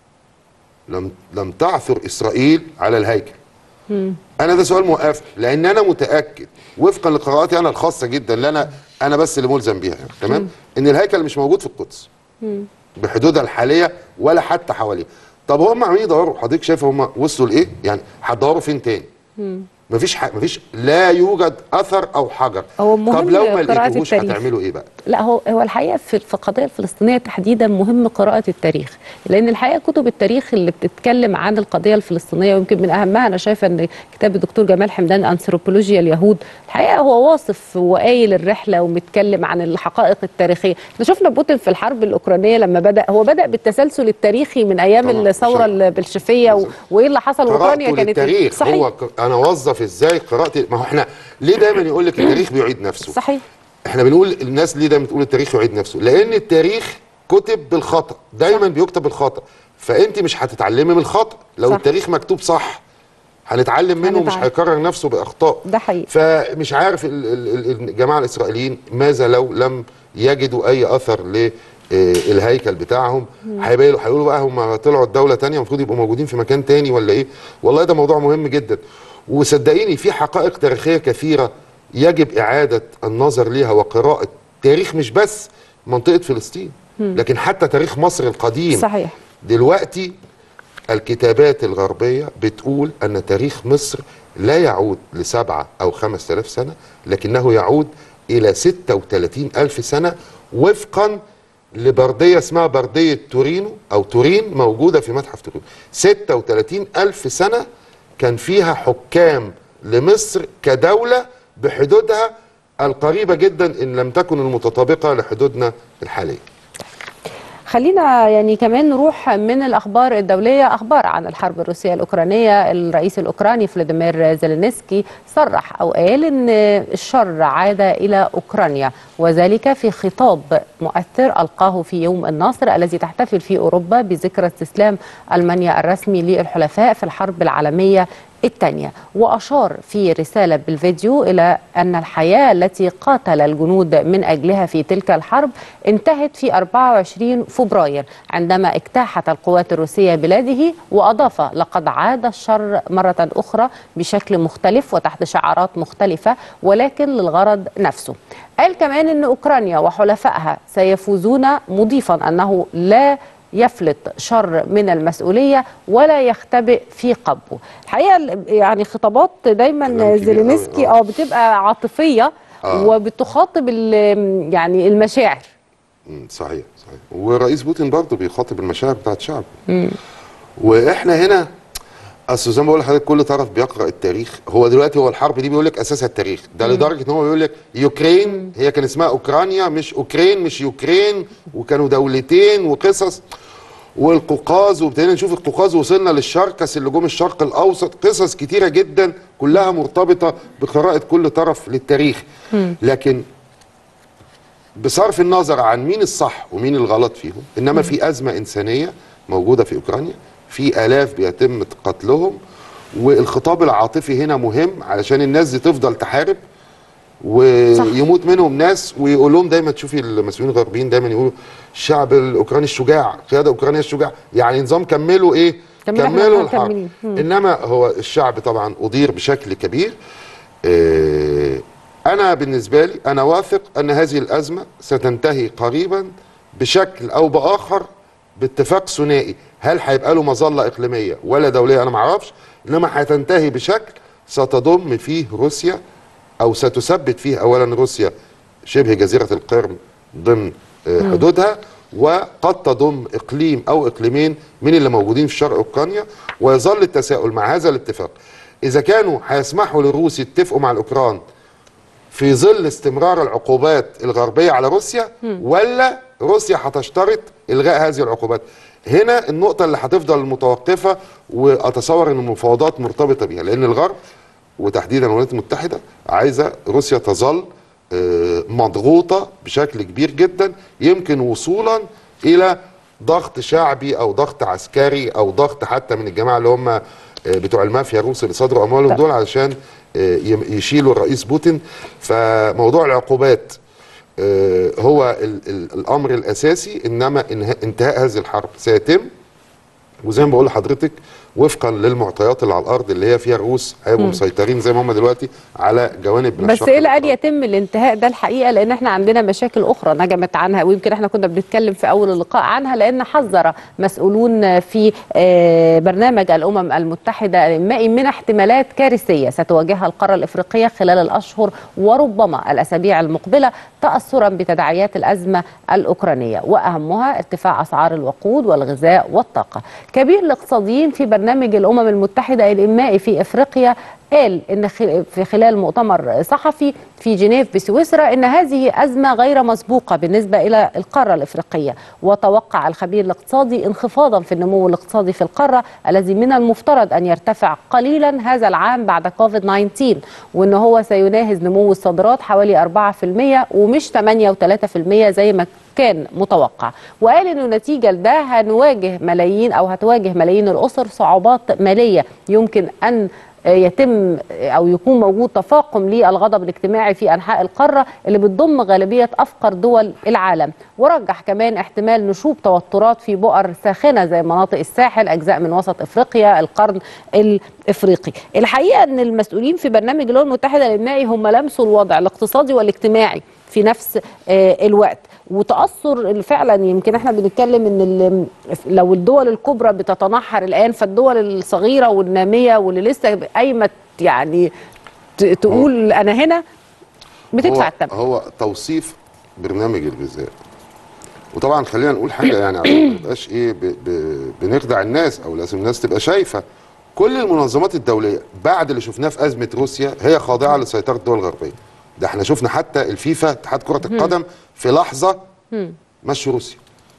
لم لم تعثر اسرائيل على الهيكل انا ده سؤال موقف لان انا متاكد وفقا لقراءاتي انا الخاصه جدا اللي انا انا بس اللي ملزم بيها يعني تمام ان الهيكل مش موجود في القدس بحدودها الحاليه ولا حتى حواليها طب هم عاملين يدوروا حضرتك شايف هم وصلوا لايه يعني هتدوروا فين تاني مفيش ح... مفيش لا يوجد اثر او حجر هو مهم طب لو ما قراءة لقيتوهوش التاريخ. هتعملوا ايه بقى لا هو هو الحقيقه في في القضيه الفلسطينيه تحديدا مهم قراءه التاريخ لان الحقيقه كتب التاريخ اللي بتتكلم عن القضيه الفلسطينيه ويمكن من اهمها انا شايفه ان كتاب الدكتور جمال حمدان انثروبولوجيا اليهود الحقيقه هو واصف وقايل الرحله ومتكلم عن الحقائق التاريخيه احنا شفنا بوتين في الحرب الاوكرانيه لما بدا هو بدا بالتسلسل التاريخي من ايام طبعاً، الثوره عشان- البلشفيه و... وايه اللي حصل واوكرانيا قراءته كانت إيه؟ للتاريخ صحيح هو ك... انا اوظف ازاي قراءتي ما هو احنا ليه دايما يقول لك التاريخ بيعيد نفسه صحيح احنا بنقول الناس ليه دايما تقول التاريخ يعيد نفسه لان التاريخ كتب بالخطا دايما بيكتب بالخطا فانت مش هتتعلمي من الخطا لو صح. التاريخ مكتوب صح هنتعلم منه مش هنتعلم. هيكرر نفسه باخطاء ده حقيقي. فمش عارف ال- ال- ال- الجماعه الاسرائيليين ماذا لو لم يجدوا اي اثر للهيكل بتاعهم هيبقى هيقولوا بقى هم طلعوا دوله تانية المفروض يبقوا موجودين في مكان تاني ولا ايه والله ده موضوع مهم جدا وصدقيني في حقائق تاريخيه كثيره يجب اعاده النظر ليها وقراءه تاريخ مش بس منطقه فلسطين لكن حتى تاريخ مصر القديم صحيح دلوقتي الكتابات الغربية بتقول أن تاريخ مصر لا يعود لسبعة أو خمس آلاف سنة لكنه يعود إلى ستة وثلاثين ألف سنة وفقا لبردية اسمها بردية تورينو أو تورين موجودة في متحف تورينو ستة وثلاثين ألف سنة كان فيها حكام لمصر كدولة بحدودها القريبة جدا إن لم تكن المتطابقة لحدودنا الحالية خلينا يعني كمان نروح من الاخبار الدوليه اخبار عن الحرب الروسيه الاوكرانيه الرئيس الاوكراني فلاديمير زيلينسكي صرح او قال ان الشر عاد الى اوكرانيا وذلك في خطاب مؤثر القاه في يوم الناصر الذي تحتفل فيه اوروبا بذكرى استسلام المانيا الرسمي للحلفاء في الحرب العالميه الثانية وأشار في رسالة بالفيديو إلى أن الحياة التي قاتل الجنود من أجلها في تلك الحرب انتهت في 24 فبراير عندما اجتاحت القوات الروسية بلاده وأضاف لقد عاد الشر مرة أخرى بشكل مختلف وتحت شعارات مختلفة ولكن للغرض نفسه قال كمان أن أوكرانيا وحلفائها سيفوزون مضيفا أنه لا يفلت شر من المسؤوليه ولا يختبئ في قبه الحقيقه ال- يعني خطابات كلام دايما كبير زيلينسكي أوي، آه. اه بتبقى عاطفيه آه. وبتخاطب ال- يعني المشاعر مم، صحيح صحيح ورئيس بوتين برضه بيخاطب المشاعر بتاعت شعبه واحنا هنا اصل زي ما بقول لحضرتك كل طرف بيقرا التاريخ هو دلوقتي هو الحرب دي بيقول لك اساسها التاريخ ده لدرجه ان هو بيقول لك يوكرين هي كان اسمها اوكرانيا مش اوكرين مش يوكرين وكانوا دولتين وقصص والقوقاز وابتدينا نشوف القوقاز وصلنا للشركس اللي جم الشرق الاوسط قصص كتيره جدا كلها مرتبطه بقراءه كل طرف للتاريخ لكن بصرف النظر عن مين الصح ومين الغلط فيهم انما في ازمه انسانيه موجوده في اوكرانيا في الاف بيتم قتلهم والخطاب العاطفي هنا مهم علشان الناس دي تفضل تحارب ويموت منهم ناس ويقول لهم دايما تشوفي المسؤولين الغربيين دايما يقولوا الشعب الاوكراني الشجاع القياده الاوكرانيه الشجاع يعني نظام كملوا ايه كملوا إحنا كملوا مكملين. الحرب مم. انما هو الشعب طبعا اضير بشكل كبير آه، انا بالنسبه لي انا واثق ان هذه الازمه ستنتهي قريبا بشكل او باخر باتفاق ثنائي هل هيبقى له مظله اقليميه ولا دوليه انا ما اعرفش انما هتنتهي بشكل ستضم فيه روسيا او ستثبت فيه اولا روسيا شبه جزيره القرم ضمن آه، حدودها وقد تضم اقليم او اقليمين من اللي موجودين في شرق اوكرانيا ويظل التساؤل مع هذا الاتفاق اذا كانوا هيسمحوا للروس يتفقوا مع الاوكران في ظل استمرار العقوبات الغربيه على روسيا ولا روسيا هتشترط الغاء هذه العقوبات هنا النقطه اللي هتفضل متوقفه واتصور ان المفاوضات مرتبطه بيها لان الغرب وتحديدا الولايات المتحده عايزه روسيا تظل آه، مضغوطه بشكل كبير جدا يمكن وصولا الى ضغط شعبي او ضغط عسكري او ضغط حتى من الجماعه اللي هم آه، بتوع المافيا الروس اللي صدروا اموالهم طيب. دول علشان آه، يم- يشيلوا الرئيس بوتين فموضوع العقوبات آه، هو ال ال الامر الاساسي انما إنها- انتهاء هذه الحرب سيتم وزي ما بقول لحضرتك وفقا للمعطيات اللي على الارض اللي هي فيها الروس هيبقوا مسيطرين زي ما هم دلوقتي على جوانب من بس الشرق الى ان الغربي. يتم الانتهاء ده الحقيقه لان احنا عندنا مشاكل اخرى نجمت عنها ويمكن احنا كنا بنتكلم في اول اللقاء عنها لان حذر مسؤولون في آه، برنامج الامم المتحده الانمائي من احتمالات كارثيه ستواجهها القاره الافريقيه خلال الاشهر وربما الاسابيع المقبله تاثرا بتداعيات الازمه الاوكرانيه واهمها ارتفاع اسعار الوقود والغذاء والطاقه. كبير الاقتصاديين في برنامج الامم المتحده الانمائي في افريقيا قال ان خل- في خلال مؤتمر صحفي في جنيف بسويسرا ان هذه ازمه غير مسبوقه بالنسبه الى القاره الافريقيه وتوقع الخبير الاقتصادي انخفاضا في النمو الاقتصادي في القاره الذي من المفترض ان يرتفع قليلا هذا العام بعد كوفيد 19 وان هو سيناهز نمو الصادرات حوالي 4% ومش 8 و3% زي ما كان متوقع وقال انه نتيجه لده هنواجه ملايين او هتواجه ملايين الاسر صعوبات ماليه يمكن ان يتم او يكون موجود تفاقم للغضب الاجتماعي في انحاء القاره اللي بتضم غالبيه افقر دول العالم ورجح كمان احتمال نشوب توترات في بؤر ساخنه زي مناطق الساحل اجزاء من وسط افريقيا القرن الافريقي الحقيقه ان المسؤولين في برنامج الامم المتحده الانمائي هم لمسوا الوضع الاقتصادي والاجتماعي في نفس آه، الوقت وتاثر فعلا يمكن احنا بنتكلم ان ال- لو الدول الكبرى بتتنحر الان فالدول الصغيره والناميه واللي لسه قايمه يعني ت- تقول انا هنا بتدفع هو, الثمن هو توصيف برنامج الغذاء وطبعا خلينا نقول حاجه يعني عشان ما نبقاش ايه ب ب بنخدع الناس او لازم الناس تبقى شايفه كل المنظمات الدوليه بعد اللي شفناه في ازمه روسيا هي خاضعه لسيطره الدول الغربيه ده احنا شفنا حتى الفيفا اتحاد كره القدم في لحظه مشوا روسيا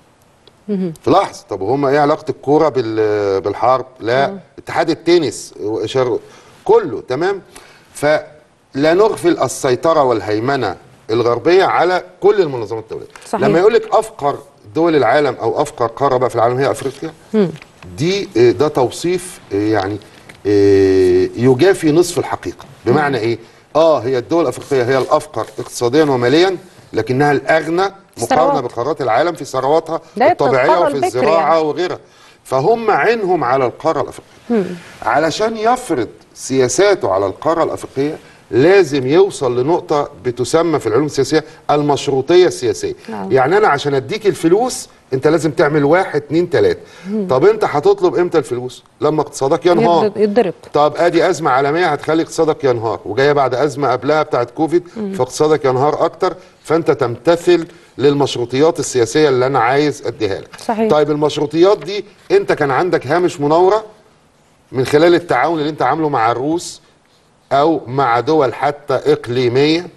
في لحظه طب وهم ايه علاقه الكوره بال- بالحرب لا اتحاد التنس وإشار- كله تمام فلا نغفل السيطره والهيمنه الغربيه على كل المنظمات الدوليه صحيح. لما يقول لك افقر دول العالم او افقر قاره بقى في العالم هي افريقيا دي آه، ده توصيف آه، يعني آه، يجافي نصف الحقيقه بمعنى ايه اه هي الدول الافريقيه هي الافقر اقتصاديا وماليا لكنها الاغنى مقارنه ثروات. بقارات العالم في ثرواتها ده الطبيعيه القارة وفي البكر الزراعه يعني. وغيرها فهم عينهم على القاره الافريقيه علشان يفرض سياساته على القاره الافريقيه لازم يوصل لنقطه بتسمى في العلوم السياسيه المشروطيه السياسيه آه. يعني انا عشان اديك الفلوس انت لازم تعمل واحد اتنين تلاته طب انت هتطلب امتى الفلوس لما اقتصادك ينهار يضرب- يتضرب طب ادي ازمه عالميه هتخلي اقتصادك ينهار وجايه بعد ازمه قبلها بتاعت كوفيد فاقتصادك ينهار اكتر فانت تمتثل للمشروطيات السياسيه اللي انا عايز اديها لك صحيح. طيب المشروطيات دي انت كان عندك هامش مناوره من خلال التعاون اللي انت عامله مع الروس او مع دول حتى اقليميه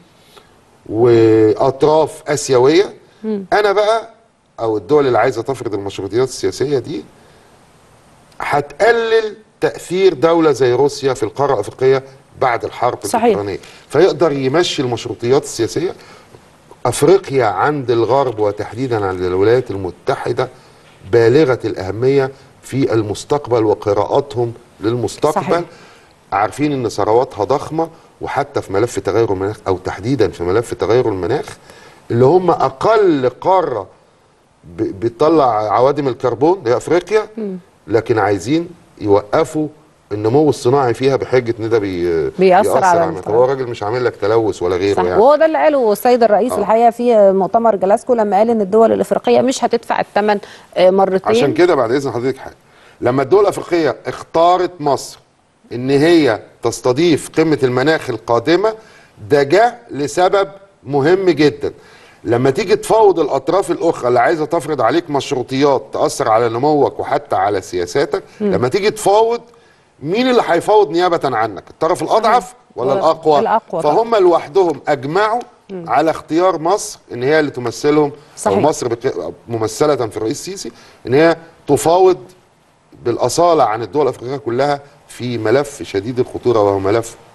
واطراف اسيويه انا بقى او الدول اللي عايزه تفرض المشروطيات السياسيه دي هتقلل تاثير دوله زي روسيا في القاره الافريقيه بعد الحرب صحيح. الاوكرانيه فيقدر يمشي المشروطيات السياسيه افريقيا عند الغرب وتحديدا عند الولايات المتحده بالغه الاهميه في المستقبل وقراءاتهم للمستقبل صحيح. عارفين ان ثرواتها ضخمه وحتى في ملف تغير المناخ او تحديدا في ملف تغير المناخ اللي هم اقل قاره ب- بتطلع عوادم الكربون هي افريقيا لكن عايزين يوقفوا النمو الصناعي فيها بحجه ان ده بي بيأثر على المناخ. الطبع. هو الراجل مش عامل لك تلوث ولا غيره صح يعني وهو ده اللي قاله السيد الرئيس آه. الحقيقه في مؤتمر جلاسكو لما قال ان الدول الافريقيه مش هتدفع الثمن آه، مرتين عشان كده بعد اذن حضرتك حاجه لما الدول الافريقيه اختارت مصر ان هي تستضيف قمه المناخ القادمه ده جاء لسبب مهم جدا لما تيجي تفاوض الاطراف الاخرى اللي عايزه تفرض عليك مشروطيات تاثر على نموك وحتى على سياساتك لما تيجي تفاوض مين اللي هيفاوض نيابه عنك الطرف الاضعف ولا ولا- الاقوى الأقوى طبعا. فهم لوحدهم اجمعوا على اختيار مصر ان هي اللي تمثلهم صحيح. او مصر بك- ممثله في الرئيس السيسي ان هي تفاوض بالاصاله عن الدول الافريقيه كلها في ملف شديد الخطوره وهو ملف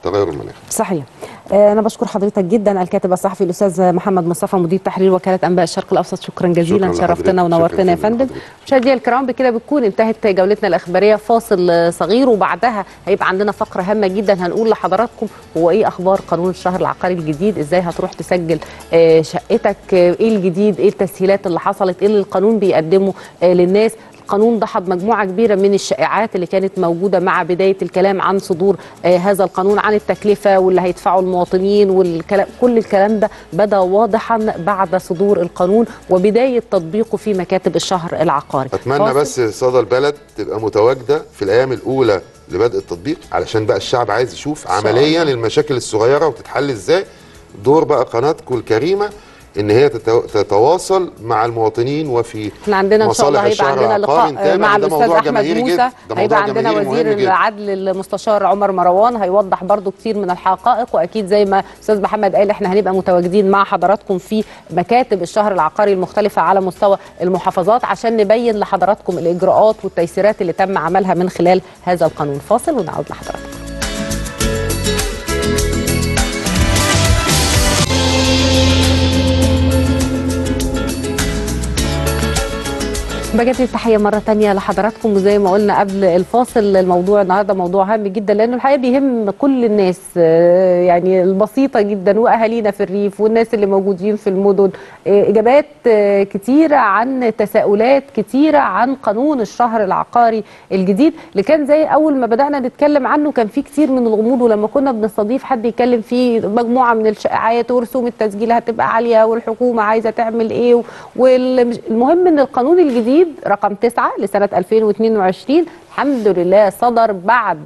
التغير المناخي صحيح آه، انا بشكر حضرتك جدا الكاتب الصحفي الاستاذ محمد مصطفى مدير تحرير وكاله انباء الشرق الاوسط شكرا جزيلا شكراً شرفتنا لحضرتك. ونورتنا يا شكراً فندم لحضرتك. مشاهدينا الكرام بكده بتكون انتهت جولتنا الاخباريه فاصل آه، صغير وبعدها هيبقى عندنا فقره هامه جدا هنقول لحضراتكم هو ايه اخبار قانون الشهر العقاري الجديد ازاي هتروح تسجل آه، شقتك آه، ايه الجديد ايه التسهيلات اللي حصلت ايه اللي القانون بيقدمه آه، للناس القانون دحض مجموعه كبيره من الشائعات اللي كانت موجوده مع بدايه الكلام عن صدور آه هذا القانون عن التكلفه واللي هيدفعه المواطنين والكلام كل الكلام ده بدا واضحا بعد صدور القانون وبدايه تطبيقه في مكاتب الشهر العقاري اتمنى فاصل. بس صدى البلد تبقى متواجده في الايام الاولى لبدء التطبيق علشان بقى الشعب عايز يشوف شاء عمليا الله. المشاكل الصغيره وتتحل ازاي دور بقى قناتكم الكريمه ان هي تتو- تتواصل مع المواطنين وفي احنا عندنا ان شاء الله مصالح هيبقى الشهر عندنا العقاري. لقاء آه، نتابع مع إن ده الاستاذ موضوع احمد جماهيري موسى جدا. ده هيبقى موضوع عندنا جماهيري وزير مهم جدا. العدل المستشار عمر مروان هيوضح برضو كتير من الحقائق واكيد زي ما استاذ محمد قال احنا هنبقى متواجدين مع حضراتكم في مكاتب الشهر العقاري المختلفه على مستوى المحافظات عشان نبين لحضراتكم الاجراءات والتيسيرات اللي تم عملها من خلال هذا القانون فاصل ونعود لحضراتكم بجد التحية مرة تانية لحضراتكم وزي ما قلنا قبل الفاصل الموضوع النهاردة موضوع هام جدا لأنه الحقيقة بيهم كل الناس آه، يعني البسيطة جدا وأهالينا في الريف والناس اللي موجودين في المدن آه، إجابات آه، كتيرة عن تساؤلات كتيرة عن قانون الشهر العقاري الجديد اللي كان زي أول ما بدأنا نتكلم عنه كان في كتير من الغموض ولما كنا بنستضيف حد يتكلم فيه مجموعة من الشائعات ورسوم التسجيل هتبقى عالية والحكومة عايزة تعمل إيه والمهم إن القانون الجديد رقم 9 لسنة 2022 الحمد لله صدر بعد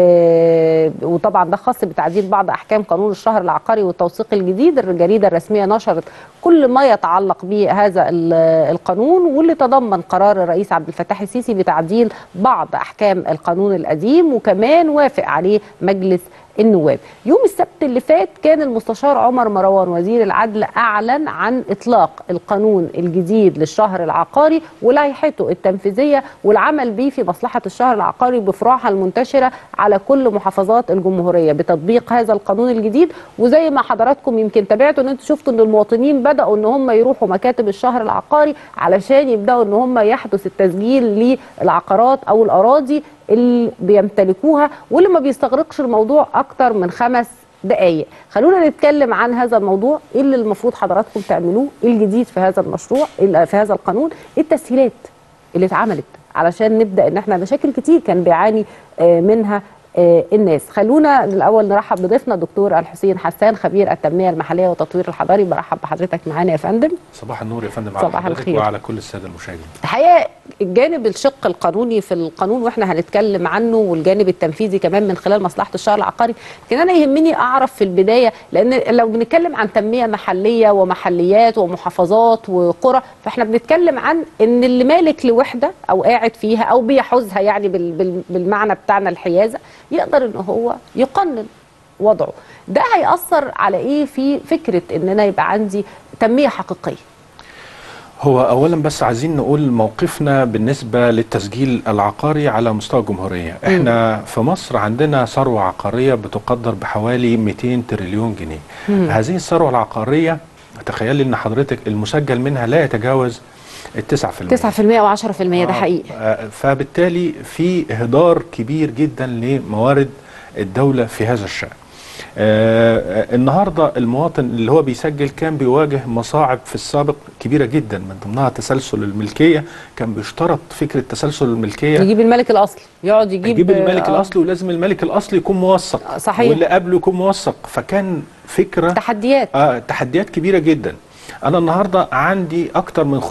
آه وطبعا ده خاص بتعديل بعض احكام قانون الشهر العقاري والتوثيق الجديد الجريده الرسميه نشرت كل ما يتعلق بهذا ال- القانون واللي تضمن قرار الرئيس عبد الفتاح السيسي بتعديل بعض احكام القانون القديم وكمان وافق عليه مجلس النواب يوم السبت اللي فات كان المستشار عمر مروان وزير العدل اعلن عن اطلاق القانون الجديد للشهر العقاري ولائحته التنفيذيه والعمل به في مصلحه الشهر العقاري بفروعها المنتشره على كل محافظات الجمهوريه بتطبيق هذا القانون الجديد وزي ما حضراتكم يمكن تابعتوا ان انتوا شفتوا ان المواطنين بداوا ان هم يروحوا مكاتب الشهر العقاري علشان يبداوا ان هم يحدث التسجيل للعقارات او الاراضي اللي بيمتلكوها واللي ما بيستغرقش الموضوع اكتر من خمس دقائق خلونا نتكلم عن هذا الموضوع ايه اللي المفروض حضراتكم تعملوه ايه الجديد في هذا المشروع إيه في هذا القانون ايه التسهيلات اللي اتعملت علشان نبدا ان احنا مشاكل كتير كان بيعاني آه، منها آه، الناس خلونا الاول نرحب بضيفنا الدكتور الحسين حسان خبير التنميه المحليه والتطوير الحضري برحب بحضرتك معانا يا فندم صباح النور يا فندم على صباح حضرتك الخير. وعلى كل الساده المشاهدين الحقيقه الجانب الشق القانوني في القانون واحنا هنتكلم عنه والجانب التنفيذي كمان من خلال مصلحه الشهر العقاري لكن انا يهمني اعرف في البدايه لان لو بنتكلم عن تنميه محليه ومحليات ومحافظات وقرى فاحنا بنتكلم عن ان اللي مالك لوحده او قاعد فيها او بيحوزها يعني بال- بال- بالمعنى بتاعنا الحيازه يقدر ان هو يقنن وضعه ده هيأثر على ايه في فكره ان انا يبقى عندي تنميه حقيقيه هو اولا بس عايزين نقول موقفنا بالنسبه للتسجيل العقاري على مستوى الجمهوريه احنا في مصر عندنا ثروه عقاريه بتقدر بحوالي 200 تريليون جنيه هذه الثروه العقاريه تخيلي ان حضرتك المسجل منها لا يتجاوز ال 9% 9% او 10% ده آه، حقيقي آه، فبالتالي في اهدار كبير جدا لموارد الدولة في هذا الشأن آه، آه، النهارده المواطن اللي هو بيسجل كان بيواجه مصاعب في السابق كبيره جدا من ضمنها تسلسل الملكيه كان بيشترط فكره تسلسل الملكيه يجيب الملك الاصلي يقعد يجيب يجيب الملك آه، الاصلي ولازم الملك الاصلي يكون موثق صحيح. واللي قبله يكون موثق فكان فكره تحديات آه تحديات كبيره جدا انا النهارده عندي اكتر من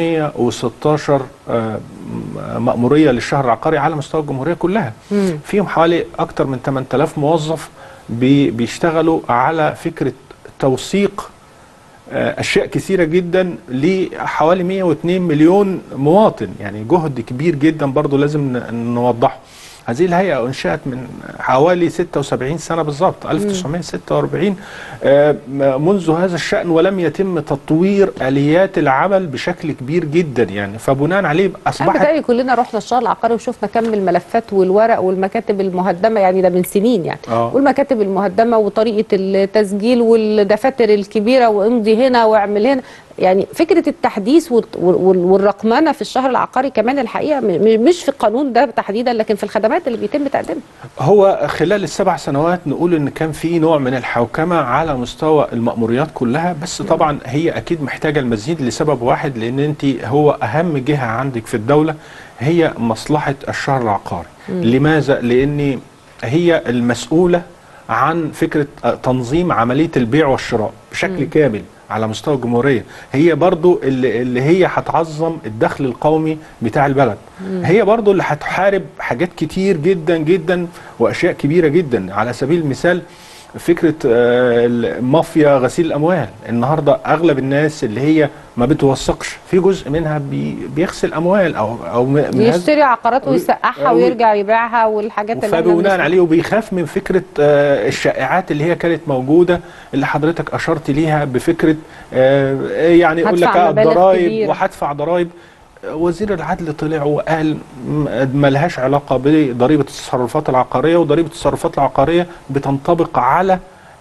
516 آه م- مأموريه للشهر العقاري على مستوى الجمهوريه كلها مم. فيهم حوالي اكتر من 8000 موظف بي بيشتغلوا على فكره توثيق آه، اشياء كثيره جدا لحوالي 102 مليون مواطن يعني جهد كبير جدا برضو لازم ن- نوضحه هذه الهيئة أنشأت من حوالي 76 سنة بالضبط 1946 آه، م- منذ هذا الشأن ولم يتم تطوير آليات العمل بشكل كبير جدا يعني فبناء عليه أنا أصبحت بتهيألي كلنا رحنا الشهر العقاري وشفنا كم الملفات والورق والمكاتب المهدمه يعني ده من سنين يعني آه. والمكاتب المهدمه وطريقه التسجيل والدفاتر الكبيره وامضي هنا واعمل هنا يعني فكره التحديث والت- وال- والرقمنه في الشهر العقاري كمان الحقيقه م- م- مش في القانون ده تحديدا لكن في الخدمات اللي بيتم تقديمها هو خلال السبع سنوات نقول ان كان في نوع من الحوكمه على مستوى المأموريات كلها بس طبعا هي اكيد محتاجه المزيد لسبب واحد لان انت هو اهم جهه عندك في الدوله هي مصلحه الشهر العقاري لماذا لان هي المسؤوله عن فكره آه، تنظيم عمليه البيع والشراء بشكل كامل على مستوى الجمهوريه هي برضو اللي, اللي هي هتعظم الدخل القومي بتاع البلد هي برضو اللي هتحارب حاجات كتير جدا جدا واشياء كبيره جدا على سبيل المثال فكره آه، المافيا غسيل الاموال النهارده اغلب الناس اللي هي ما بتوثقش في جزء منها بي بيغسل اموال او او م- من هذا- يشتري عقارات ويسقعها أو- ويرجع يبيعها والحاجات اللي احنا فبناء بنسمعها. عليه وبيخاف من فكره آه، الشائعات اللي هي كانت موجوده اللي حضرتك اشرت ليها بفكره آه، يعني يقول لك هدفع آه، مبالغ الضرايب كبيرة. وهدفع ضرايب آه، وزير العدل طلع وقال م- ملهاش علاقه بضريبه التصرفات العقاريه وضريبه التصرفات العقاريه بتنطبق على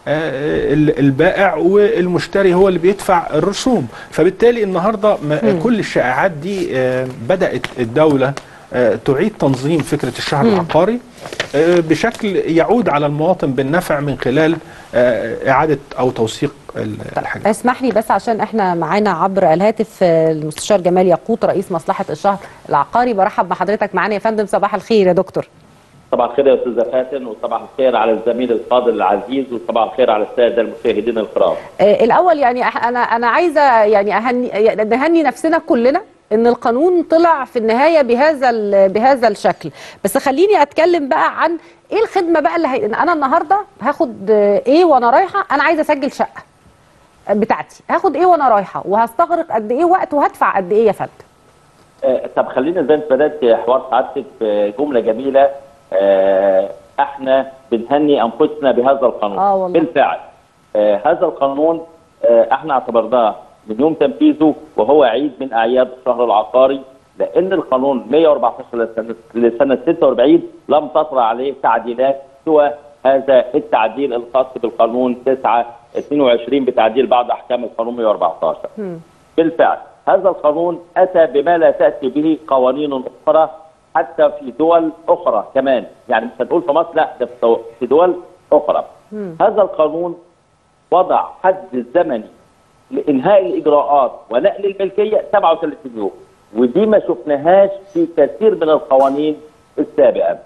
آه، ال- البائع والمشتري هو اللي بيدفع الرسوم فبالتالي النهارده م- كل الشائعات دي آه، بدات الدوله آه، تعيد تنظيم فكره الشهر العقاري آه، بشكل يعود على المواطن بالنفع من خلال آه، اعاده او توثيق ال- الحاجات اسمح لي بس عشان احنا معانا عبر الهاتف آه، المستشار جمال يقوت رئيس مصلحه الشهر العقاري برحب بحضرتك معانا يا فندم صباح الخير يا دكتور صباح الخير يا استاذه فاتن وصباح الخير على الزميل الفاضل العزيز وصباح الخير على الساده المشاهدين الكرام. آه، الاول يعني أح- انا انا عايزه يعني اهني يعني نهني نفسنا كلنا ان القانون طلع في النهايه بهذا ال- بهذا الشكل بس خليني اتكلم بقى عن ايه الخدمه بقى اللي هي... انا النهارده هاخد آه، ايه وانا رايحه انا عايزه اسجل شقه بتاعتي هاخد ايه وانا رايحه وهستغرق قد ايه وقت وهدفع قد ايه يا فندم آه، طب خلينا زي ما انت بدات حوار سعادتك بجمله جميله آه، احنا بنهني انفسنا بهذا القانون. آه والله. بالفعل آه، هذا القانون آه، احنا اعتبرناه من يوم تنفيذه وهو عيد من اعياد الشهر العقاري لان القانون 114 لسنه لسنه 46 لم تطرا عليه تعديلات سوى هذا التعديل الخاص بالقانون 9 22 بتعديل بعض احكام القانون 114. بالفعل هذا القانون اتى بما لا تاتي به قوانين اخرى حتى في دول اخرى كمان يعني مش هنقول في مصر لا ده في- في دول اخرى هذا القانون وضع حد زمني لانهاء الاجراءات ونقل الملكيه 37 يوم ودي ما شفناهاش في كثير من القوانين السابقه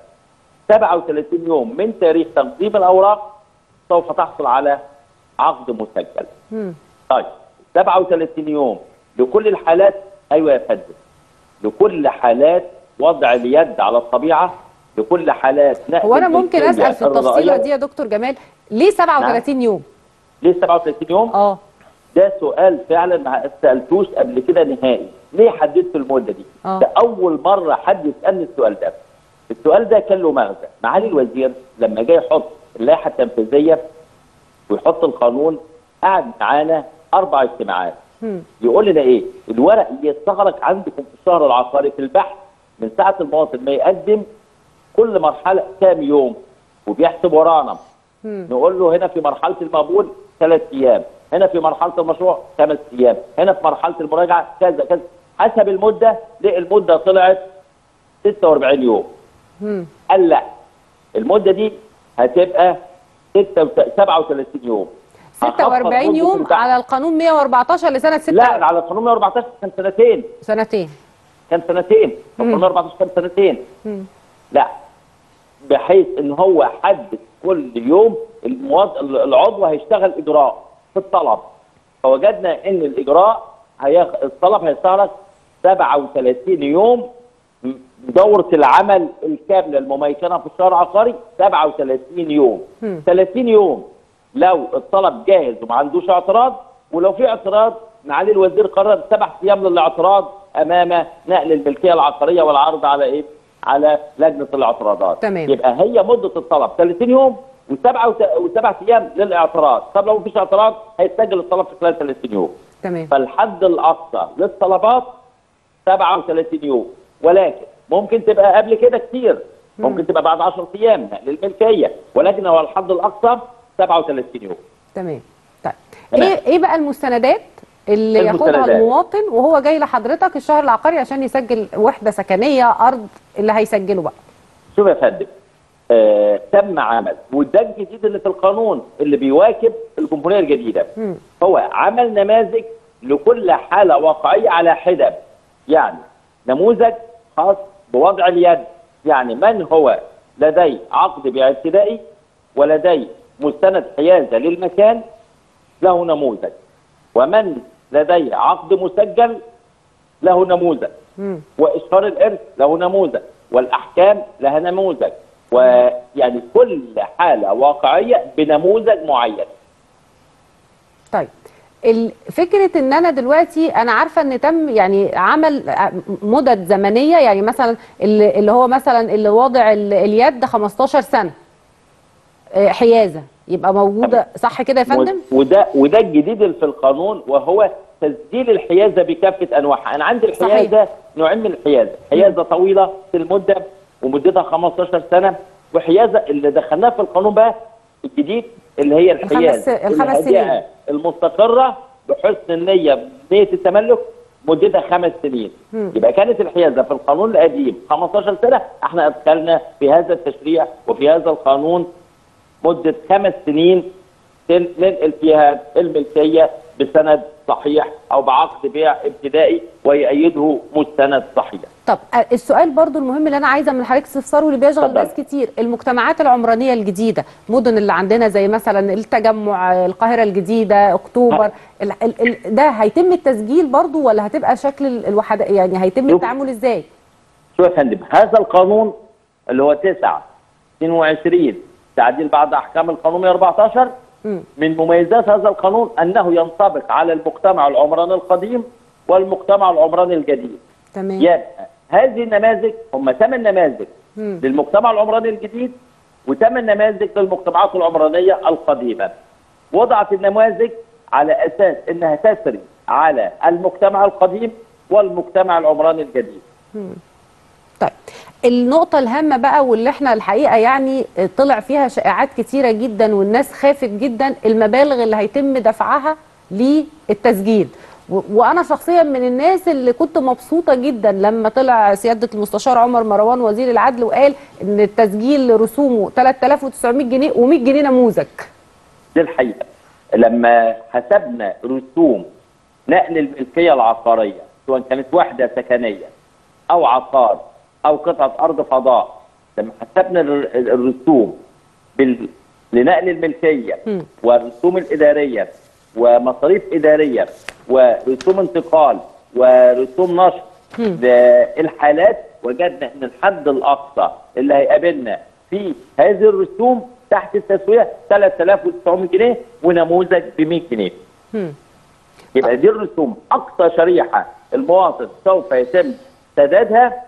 37 يوم من تاريخ تقديم الاوراق سوف تحصل على عقد مسجل طيب 37 يوم لكل الحالات ايوه يا فندم لكل حالات وضع اليد على الطبيعه لكل حالات نقل هو انا ممكن الملكية اسال في التفصيله الرضائية. دي يا دكتور جمال ليه 37 يوم ليه 37 يوم؟ اه ده سؤال فعلا ما سالتوش قبل كده نهائي ليه حددت المده دي آه. ده اول مره حد يسالني السؤال ده السؤال ده كان له مغزى معالي الوزير لما جاي يحط اللائحه التنفيذيه ويحط القانون قعد معانا اربع اجتماعات يقول لنا ايه الورق يستغرق عندكم في الشهر العقاري في البحث من ساعه المواطن ما يقدم كل مرحله كام يوم وبيحسب ورانا نقول له هنا في مرحله المقبول ثلاث ايام هنا في مرحله المشروع خمس ايام هنا في مرحله المراجعه كذا كذا حسب المده ليه المده طلعت 46 يوم قال لا المده دي هتبقى 37 يوم هخفض 46 مدة يوم البحث. على القانون 114 لسنه 6 لا على القانون 114 كان سنتين سنتين كان سنتين القانون 114 كان سنتين لا بحيث ان هو حدد كل يوم الموظ... العضو هيشتغل اجراء في الطلب فوجدنا ان الاجراء هيخ... الطلب هيستغرق 37 يوم م- دورة العمل الكاملة المميكنة في الشهر العقاري 37 يوم 30 يوم لو الطلب جاهز وما عندوش اعتراض ولو في اعتراض معالي الوزير قرر سبع ايام للاعتراض امام نقل الملكيه العقاريه والعرض على ايه؟ على لجنه الاعتراضات تمام. يبقى هي مده الطلب 30 يوم وسبعه وت- وسبع ايام للاعتراض طب لو مفيش اعتراض هيتسجل الطلب في خلال 30 يوم تمام فالحد الاقصى للطلبات 37 يوم ولكن ممكن تبقى قبل كده كتير ممكن تبقى بعد 10 ايام للملكيه ولكن هو الحد الاقصى 37 يوم تمام طيب تمام. ايه ايه بقى المستندات اللي ياخدها المستندات. المواطن وهو جاي لحضرتك الشهر العقاري عشان يسجل وحده سكنيه ارض اللي هيسجله بقى شوف يا فندم آه تم عمل وده الجديد اللي في القانون اللي بيواكب الجمهوريه الجديده مم. هو عمل نماذج لكل حاله واقعيه على حدب يعني نموذج خاص بوضع اليد يعني من هو لديه عقد بيع ابتدائي ولديه مستند حيازه للمكان له نموذج ومن لديه عقد مسجل له نموذج مم. واشهار الارث له نموذج والاحكام لها نموذج ويعني كل حاله واقعيه بنموذج معين طيب ال- فكره ان انا دلوقتي انا عارفه ان تم يعني عمل ع- مدد زمنيه يعني مثلا اللي اللي هو مثلا اللي واضع ال- اليد 15 سنه آه، حيازه يبقى موجوده صح كده يا فندم؟ وده وده الجديد اللي في القانون وهو تسجيل الحيازه بكافه انواعها، انا عندي الحيازه نوعين من الحيازه، حيازه طويله في المده ومدتها 15 سنه وحيازه اللي دخلناها في القانون بقى الجديد اللي هي الحيازه الخمس الهادئة سنين. المستقره بحسن النيه بنيه التملك مدتها خمس سنين يبقى كانت الحيازه في القانون القديم 15 سنه احنا ادخلنا في هذا التشريع وفي هذا القانون مده خمس سنين تن- ننقل فيها الملكيه بسند صحيح او بعقد بيع ابتدائي ويأيده مستند صحيح. طب آه، السؤال برضو المهم اللي انا عايزه من حضرتك استفسار واللي بيشغل اتفضل. ناس كتير المجتمعات العمرانيه الجديده مدن اللي عندنا زي مثلا التجمع آه، القاهره الجديده اكتوبر ال ال ال ده هيتم التسجيل برضو ولا هتبقى شكل ال- الوحدة يعني هيتم شوف. التعامل ازاي شو يا فندم هذا القانون اللي هو 9 22 تعديل بعد احكام القانون 114 مم. من مميزات هذا القانون انه ينطبق على المجتمع العمراني القديم والمجتمع العمراني الجديد. تمام يبقى هذه النماذج هم ثمان نماذج مم. للمجتمع العمراني الجديد وثمان نماذج للمجتمعات العمرانيه القديمه. وضعت النماذج على اساس انها تسري على المجتمع القديم والمجتمع العمراني الجديد. طيب النقطة الهامة بقى واللي احنا الحقيقة يعني طلع فيها شائعات كتيرة جدا والناس خافت جدا المبالغ اللي هيتم دفعها للتسجيل و- وانا شخصيا من الناس اللي كنت مبسوطة جدا لما طلع سيادة المستشار عمر مروان وزير العدل وقال ان التسجيل رسومه 3900 جنيه و100 جنيه نموذج دي الحقيقه لما حسبنا رسوم نقل الملكيه العقاريه سواء كانت وحده سكنيه او عقار او قطعه ارض فضاء لما حسبنا الر- الرسوم بال... لنقل الملكيه مم. والرسوم الاداريه ومصاريف اداريه ورسوم انتقال ورسوم نشر للحالات وجدنا ان الحد الاقصى اللي هيقابلنا في هذه الرسوم تحت التسويه 3900 جنيه ونموذج ب 100 جنيه. مم. يبقى دي الرسوم اقصى شريحه المواطن سوف يتم سدادها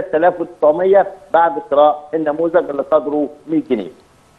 3900 بعد شراء النموذج اللي قدره 100 جنيه.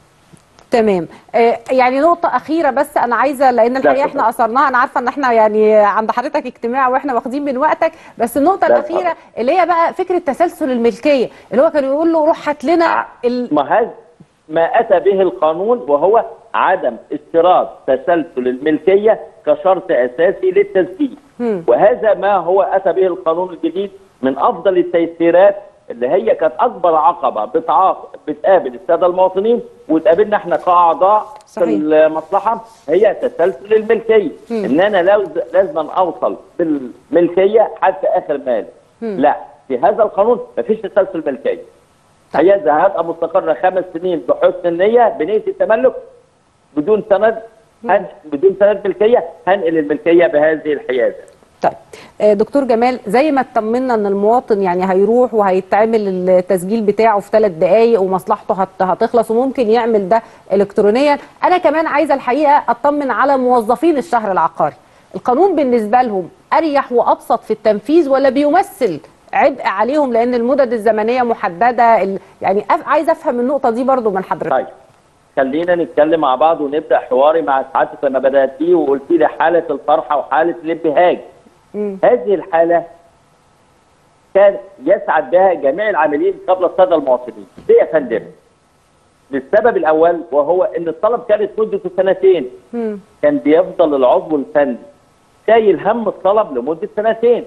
تمام آه، يعني نقطة أخيرة بس أنا عايزة لأن الحقيقة اتفضل. احنا أثرناها أنا عارفة إن احنا يعني عند حضرتك اجتماع وإحنا واخدين من وقتك بس النقطة لا، الأخيرة اتفضل. اللي هي بقى فكرة تسلسل الملكية اللي هو كان يقول له روح هات لنا ال... ما هذا ما اتى به القانون وهو عدم اشتراط تسلسل الملكيه كشرط اساسي للتسجيل مم. وهذا ما هو اتى به القانون الجديد من افضل التيسيرات اللي هي كانت اكبر عقبه بتعاق بتقابل الساده المواطنين وتقابلنا احنا كاعضاء في صحيح. المصلحه هي تسلسل الملكيه مم. ان انا لازم لازم اوصل بالملكيه حتى اخر مال مم. لا في هذا القانون مفيش تسلسل ملكيه طيب. حيازه هتبقى مستقره خمس سنين بحسن النيه بنيه التملك بدون سند هن... بدون سند ملكيه هنقل الملكيه بهذه الحيازه. طيب آه، دكتور جمال زي ما اطمنا ان المواطن يعني هيروح وهيتعمل التسجيل بتاعه في ثلاث دقائق ومصلحته هت- هتخلص وممكن يعمل ده الكترونيا انا كمان عايزه الحقيقه اطمن على موظفين الشهر العقاري القانون بالنسبه لهم اريح وابسط في التنفيذ ولا بيمثل عبء عليهم لان المدد الزمنيه محدده ال- يعني أف... عايز افهم النقطه دي برضو من حضرتك طيب خلينا نتكلم مع بعض ونبدا حواري مع سعادتك لما بدات فيه وقلت لي حاله الفرحه وحاله الابتهاج. هذه الحاله كان يسعد بها جميع العاملين قبل الساده المواطنين. ليه يا فندم؟ للسبب الاول وهو ان الطلب كانت مدته سنتين. كان بيفضل العضو الفني شايل هم الطلب لمده سنتين.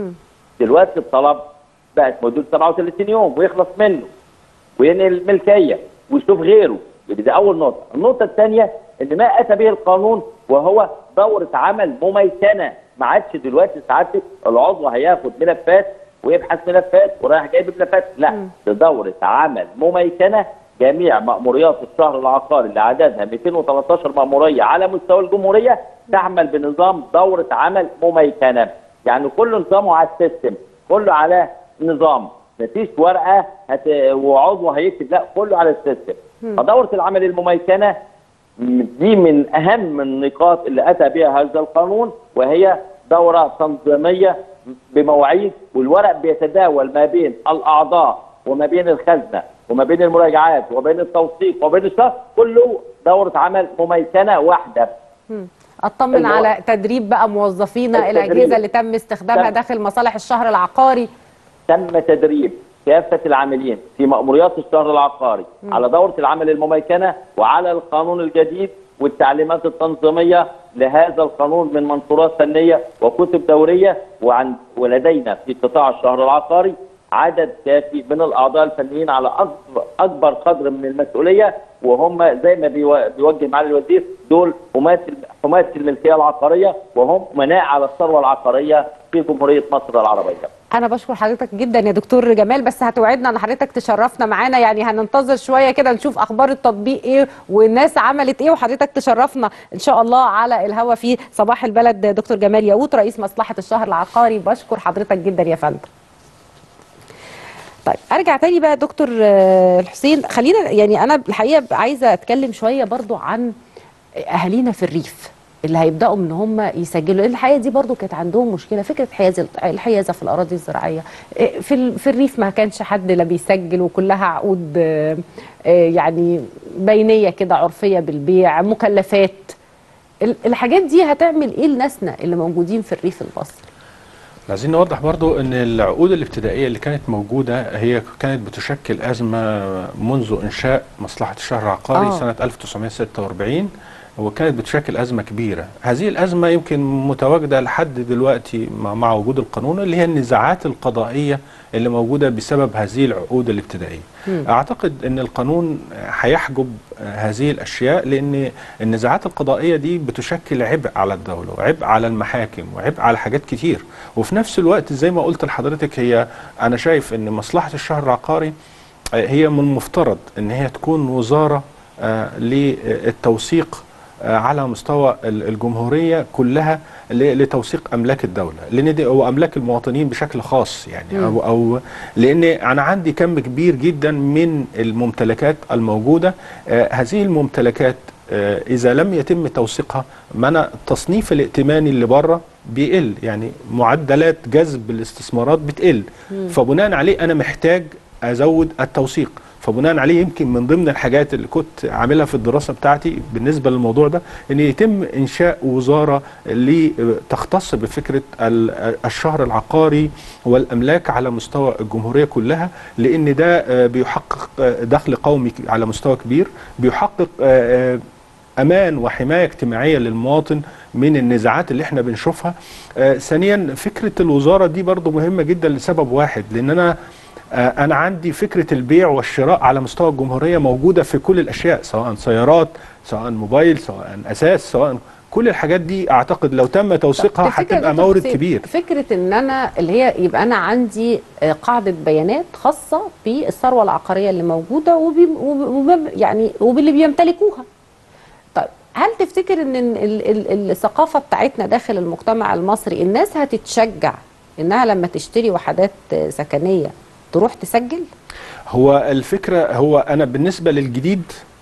دلوقتي الطلب بقت مدته 37 يوم ويخلص منه. وينقل الملكيه ويشوف غيره يبقى دي اول نقطه، النقطه الثانيه ان ما اتى به القانون وهو دوره عمل مميكنه ما عادش دلوقتي سعادتك العضو هياخد ملفات ويبحث ملفات ورايح جايب ملفات لا ده دوره عمل مميكنه جميع مأموريات الشهر العقاري اللي عددها 213 مأمورية على مستوى الجمهورية تعمل بنظام دورة عمل مميكنة يعني كل نظامه على السيستم كله على نظام مفيش ورقه هت... وعضو هيكتب لا كله على السيستم فدوره العمل المميكنه م- دي من اهم النقاط اللي اتى بها هذا القانون وهي دوره تنظيميه بمواعيد والورق بيتداول ما بين الاعضاء وما بين الخزنه وما بين المراجعات وبين التوثيق وبين الشهر كله دوره عمل مميكنه واحده اطمن اللي هو- على تدريب بقى موظفينا التدريب. الاجهزه اللي تم استخدامها تم. داخل مصالح الشهر العقاري تم تدريب كافة العاملين في مأموريات الشهر العقاري على دورة العمل المميكنة وعلى القانون الجديد والتعليمات التنظيمية لهذا القانون من منشورات فنية وكتب دورية وعن ولدينا في قطاع الشهر العقاري عدد كافي من الأعضاء الفنيين على أكبر, أكبر قدر من المسؤولية وهم زي ما بيو- بيوجه معالي الوزير دول حماة حماة الملكية العقارية وهم مناء على الثروة العقارية في جمهورية مصر العربية. انا بشكر حضرتك جدا يا دكتور جمال بس هتوعدنا ان حضرتك تشرفنا معانا يعني هننتظر شويه كده نشوف اخبار التطبيق ايه والناس عملت ايه وحضرتك تشرفنا ان شاء الله على الهوا في صباح البلد دكتور جمال ياقوت رئيس مصلحه الشهر العقاري بشكر حضرتك جدا يا فندم طيب ارجع تاني بقى دكتور آه، الحسين خلينا يعني انا الحقيقه عايزه اتكلم شويه برضو عن اهالينا في الريف اللي هيبداوا ان هم يسجلوا لان الحقيقه دي برضو كانت عندهم مشكله فكره حيازه الحيازه في الاراضي الزراعيه إيه، في ال- في الريف ما كانش حد لا بيسجل وكلها عقود آه، آه، يعني بينيه كده عرفيه بالبيع مكلفات ال- الحاجات دي هتعمل ايه لناسنا اللي موجودين في الريف المصري عايزين نوضح برضو ان العقود الابتدائيه اللي كانت موجوده هي كانت بتشكل ازمه منذ انشاء مصلحه الشهر العقاري آه. سنه 1946 وكانت بتشكل ازمه كبيره هذه الازمه يمكن متواجده لحد دلوقتي مع, مع وجود القانون اللي هي النزاعات القضائيه اللي موجوده بسبب هذه العقود الابتدائيه اعتقد ان القانون هيحجب هذه الاشياء لان النزاعات القضائيه دي بتشكل عبء على الدوله وعبء على المحاكم وعبء على حاجات كتير وفي نفس الوقت زي ما قلت لحضرتك هي انا شايف ان مصلحه الشهر العقاري آه، هي من المفترض ان هي تكون وزاره آه، للتوثيق آه، على مستوى ال- الجمهوريه كلها ل- لتوثيق املاك الدوله لان دي او املاك المواطنين بشكل خاص يعني او او لان انا عندي كم كبير جدا من الممتلكات الموجوده آه، هذه الممتلكات آه، اذا لم يتم توثيقها معنى التصنيف الائتماني اللي بره بيقل يعني معدلات جذب الاستثمارات بتقل فبناء عليه انا محتاج ازود التوثيق فبناء عليه يمكن من ضمن الحاجات اللي كنت عاملها في الدراسه بتاعتي بالنسبه للموضوع ده ان يتم انشاء وزاره اللي تختص بفكره ال- الشهر العقاري والاملاك على مستوى الجمهوريه كلها لان ده آه، بيحقق آه، دخل قومي على مستوى كبير بيحقق آه، آه، امان وحمايه اجتماعيه للمواطن من النزاعات اللي احنا بنشوفها آه ثانيا فكره الوزاره دي برضو مهمه جدا لسبب واحد لان انا آه انا عندي فكره البيع والشراء على مستوى الجمهوريه موجوده في كل الاشياء سواء سيارات سواء موبايل سواء اساس سواء كل الحاجات دي اعتقد لو تم توثيقها تفتكر يا هتبقى دكتور مورد حسين، كبير فكره ان انا اللي هي يبقى انا عندي آه، قاعده بيانات خاصه بالثروه العقاريه اللي موجوده وبي وب- وب- يعني وباللي بيمتلكوها طيب هل تفتكر ان ال- ال- ال- الثقافه بتاعتنا داخل المجتمع المصري الناس هتتشجع انها لما تشتري وحدات آه، سكنيه تروح تسجل هو الفكرة هو أنا بالنسبة للجديد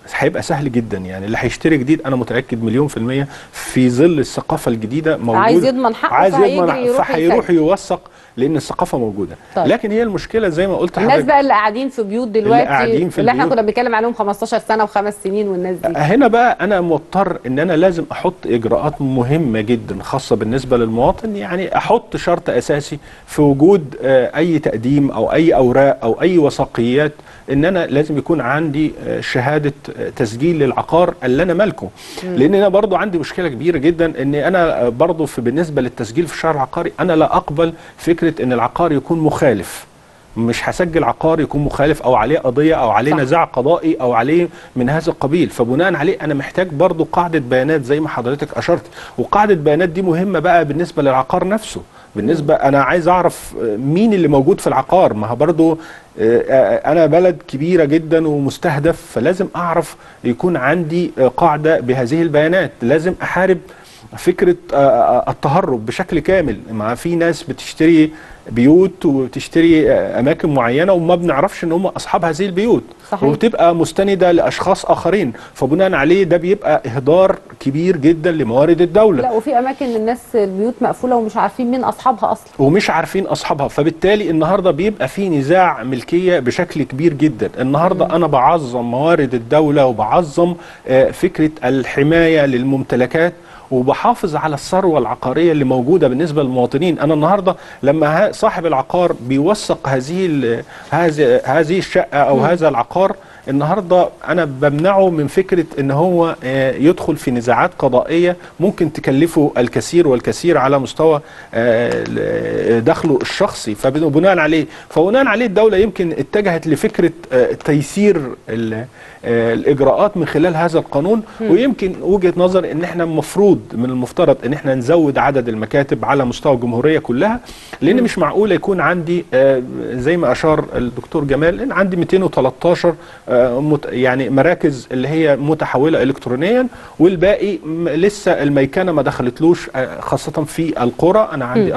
هيبقى سهل جدا يعني اللي هيشتري جديد انا متاكد مليون في الميه في ظل الثقافه الجديده موجوده عايز يضمن حقه عايز فهيجري يضمن يروح فهيروح يوثق لان الثقافه موجوده طيب. لكن هي المشكله زي ما قلت الناس بقى اللي قاعدين في بيوت دلوقتي قاعدين في اللي احنا البيوت. كنا بنتكلم عليهم 15 سنه وخمس سنين والناس دي هنا بقى انا مضطر ان انا لازم احط اجراءات مهمه جدا خاصه بالنسبه للمواطن يعني احط شرط اساسي في وجود آه، اي تقديم او اي اوراق او اي وثائقيات ان انا لازم يكون عندي آه، شهاده آه، تسجيل للعقار اللي انا مالكه لان انا برضو عندي مشكله كبيره جدا ان انا آه، برضو في بالنسبه للتسجيل في الشهر العقاري انا لا اقبل فكره ان العقار يكون مخالف مش هسجل عقار يكون مخالف او عليه قضيه او عليه صح. نزاع قضائي او عليه من هذا القبيل فبناء عليه انا محتاج برضو قاعده بيانات زي ما حضرتك اشرت وقاعده بيانات دي مهمه بقى بالنسبه للعقار نفسه بالنسبه انا عايز اعرف آه، مين اللي موجود في العقار ما هو برضو آه، آه، انا بلد كبيره جدا ومستهدف فلازم اعرف يكون عندي آه، قاعده بهذه البيانات لازم احارب فكره آه، آه، التهرب بشكل كامل ما في ناس بتشتري بيوت وبتشتري آه، اماكن معينه وما بنعرفش ان هم اصحاب هذه البيوت صحيح. وبتبقى مستنده لاشخاص اخرين فبناء عليه ده بيبقى اهدار كبير جدا لموارد الدوله لا وفي اماكن الناس البيوت مقفوله ومش عارفين مين اصحابها اصلا ومش عارفين اصحابها فبالتالي النهارده بيبقى في نزاع ملكيه بشكل كبير جدا النهارده انا بعظم موارد الدوله وبعظم آه، فكره الحمايه للممتلكات وبحافظ على الثروه العقاريه اللي موجوده بالنسبه للمواطنين انا النهارده لما ها- صاحب العقار بيوثق هذه ال- هذه هذه الشقه او هذا العقار النهارده انا بمنعه من فكره ان هو آه، يدخل في نزاعات قضائيه ممكن تكلفه الكثير والكثير على مستوى آه، ل- دخله الشخصي فبناء عليه فبناء عليه الدوله يمكن اتجهت لفكره آه، تيسير ال- آه، الاجراءات من خلال هذا القانون ويمكن وجهه نظر ان احنا المفروض من المفترض ان احنا نزود عدد المكاتب على مستوى الجمهوريه كلها لان مش معقول يكون عندي آه، زي ما اشار الدكتور جمال ان عندي 213 آه، مت- يعني مراكز اللي هي متحوله الكترونيا والباقي م- لسه الميكنه ما دخلتلوش آه، خاصه في القرى انا عندي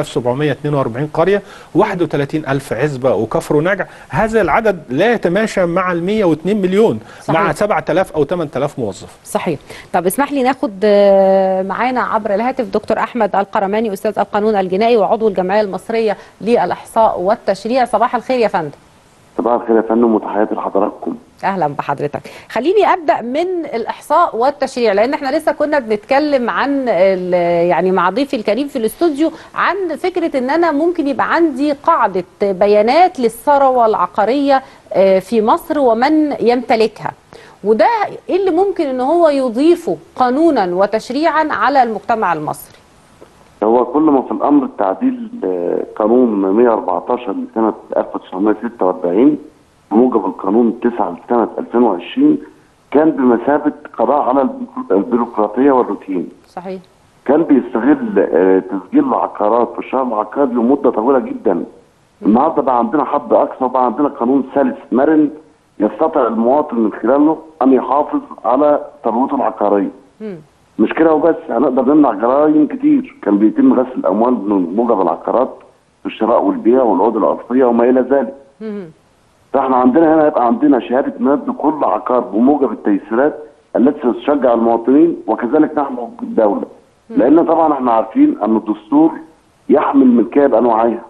4742 قريه 31000 عزبه وكفر ونجع هذا العدد لا يتماشى مع ال 102 مليون صحيح. مع 7000 او 8000 موظف صحيح طب اسمح لي ناخد آه، معانا عبر الهاتف دكتور احمد القرماني استاذ القانون الجنائي وعضو الجمعيه المصريه للاحصاء والتشريع صباح الخير يا فندم صباح الخير يا فندم وتحياتي لحضراتكم اهلا بحضرتك خليني ابدا من الاحصاء والتشريع لان احنا لسه كنا بنتكلم عن ال- يعني مع ضيفي الكريم في الاستوديو عن فكره ان انا ممكن يبقى عندي قاعده بيانات للثروه العقاريه آه، في مصر ومن يمتلكها وده ايه اللي ممكن ان هو يضيفه قانونا وتشريعا على المجتمع المصري هو كل ما في الامر تعديل آه، قانون 114 لسنه 1946 بموجب القانون 9 لسنه 2020 كان بمثابه قضاء على البيروقراطيه والروتين صحيح كان بيستغل آه، تسجيل العقارات في الشهر العقاري لمده طويله جدا النهارده بقى عندنا حد اقصى وبقى عندنا قانون سلس مرن يستطيع المواطن من خلاله ان يحافظ على ثروته العقاريه مش كده وبس هنقدر نمنع جرائم كتير كان بيتم غسل الاموال من موجب العقارات في الشراء والبيع والعقود العرفيه وما الى ذلك فاحنا عندنا هنا هيبقى عندنا شهاده ميلاد لكل عقار بموجب التيسيرات التي تشجع المواطنين وكذلك نحن الدوله لان طبعا احنا عارفين ان الدستور يحمل ملكيه بانواعها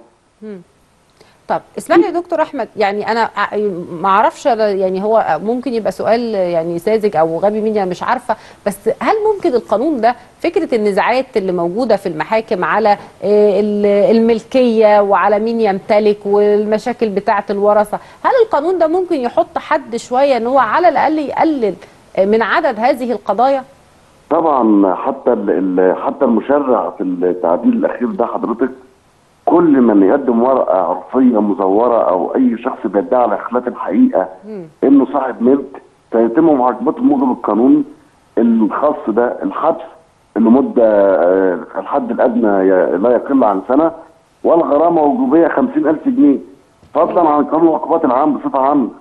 طب اسمح لي يا دكتور احمد يعني انا ع- ما اعرفش يعني هو ممكن يبقى سؤال يعني ساذج او غبي مني انا مش عارفه بس هل ممكن القانون ده فكره النزاعات اللي موجوده في المحاكم على آه، ال- الملكيه وعلى مين يمتلك والمشاكل بتاعه الورثه هل القانون ده ممكن يحط حد شويه ان هو على الاقل يقلل آه، من عدد هذه القضايا طبعا حتى ال- ال- حتى المشرع في التعديل الاخير ده حضرتك كل من يقدم ورقه عرفيه مزوره او اي شخص بيدعي على خلاف الحقيقه انه صاحب ملك سيتم معاقبته بموجب القانون الخاص ده الحبس لمده آه، الحد الادنى ي- لا يقل عن سنه والغرامه وجوبيه 50000 جنيه فضلا عن قانون العقوبات العام بصفه عامه.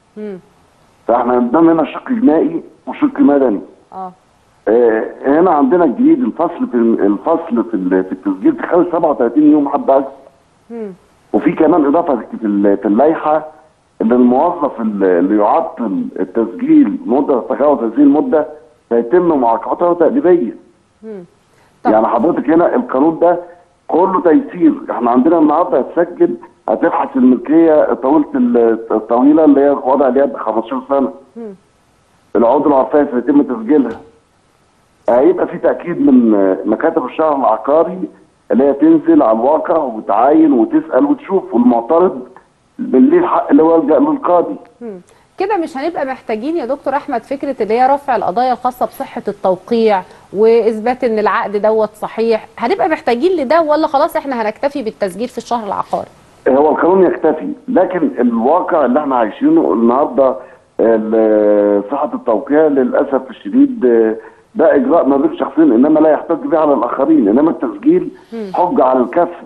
فاحنا قدام هنا شق جنائي وشق مدني. اه آه، هنا عندنا الجديد الفصل في الفصل في ال- في التسجيل في خلال 37 يوم حد اقصى وفي كمان اضافه في ال- في اللائحه ان الموظف اللي اللي يعطل التسجيل مده تجاوز هذه المده سيتم معاقبته تأديبيا. طب. يعني حضرتك هنا القانون ده كله تيسير، احنا عندنا النهارده هتسجل هتبحث الملكيه طويله ال- الطويله اللي هي وضع اليد 15 سنه. العقود العرفيه سيتم تسجيلها. هيبقى في تاكيد من مكاتب الشهر العقاري اللي هي تنزل على الواقع وتعاين وتسال وتشوف والمعترض من ليه الحق اللي هو يلجا للقاضي. كده مش هنبقى محتاجين يا دكتور احمد فكره اللي هي رفع القضايا الخاصه بصحه التوقيع واثبات ان العقد دوت صحيح هنبقى محتاجين لده ولا خلاص احنا هنكتفي بالتسجيل في الشهر العقاري هو القانون يكتفي لكن الواقع اللي احنا عايشينه النهارده ال- صحه التوقيع للاسف الشديد آه، ده اجراء ما بين شخصين انما لا يحتج به على الاخرين انما التسجيل حجه على الكافه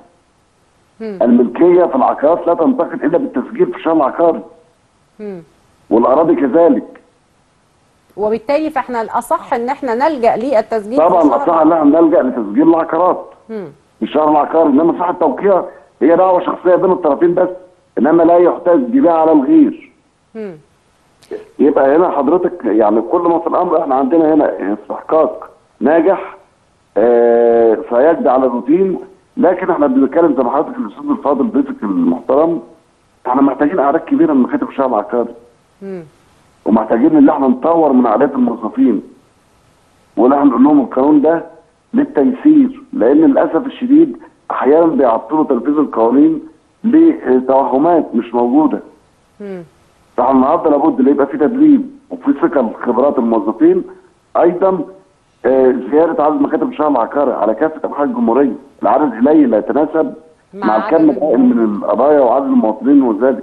الملكيه في العقارات لا تنتقل الا بالتسجيل في الشهر العقاري والاراضي كذلك وبالتالي فاحنا الاصح ان احنا نلجا للتسجيل في طبعا الشهر الاصح ان احنا نلجا لتسجيل العقارات في الشهر العقاري انما صحه التوقيع هي دعوه شخصيه بين الطرفين بس انما لا يحتج بها على الغير يبقى هنا حضرتك يعني كل ما في الامر احنا عندنا هنا استحقاق ناجح آه سيجدي على الروتين لكن احنا بنتكلم زي ما حضرتك الاستاذ الفاضل ضيفك المحترم احنا محتاجين اعداد كبيره من مكاتب الشعب العقاري ومحتاجين ان احنا نطور من عادات الموظفين ولا هنقول لهم القانون ده للتيسير لان للاسف الشديد احيانا بيعطلوا تنفيذ القوانين لتوهمات مش موجوده فاحنا النهارده لابد ان يبقى في تدريب وفي ثقه لخبرات الموظفين ايضا آه، زياده عدد مكاتب الشهر العقاري على كافه انحاء الجمهوريه العدد قليل لا يتناسب مع مع, الكم عدد الهائل من القضايا وعدد المواطنين وذلك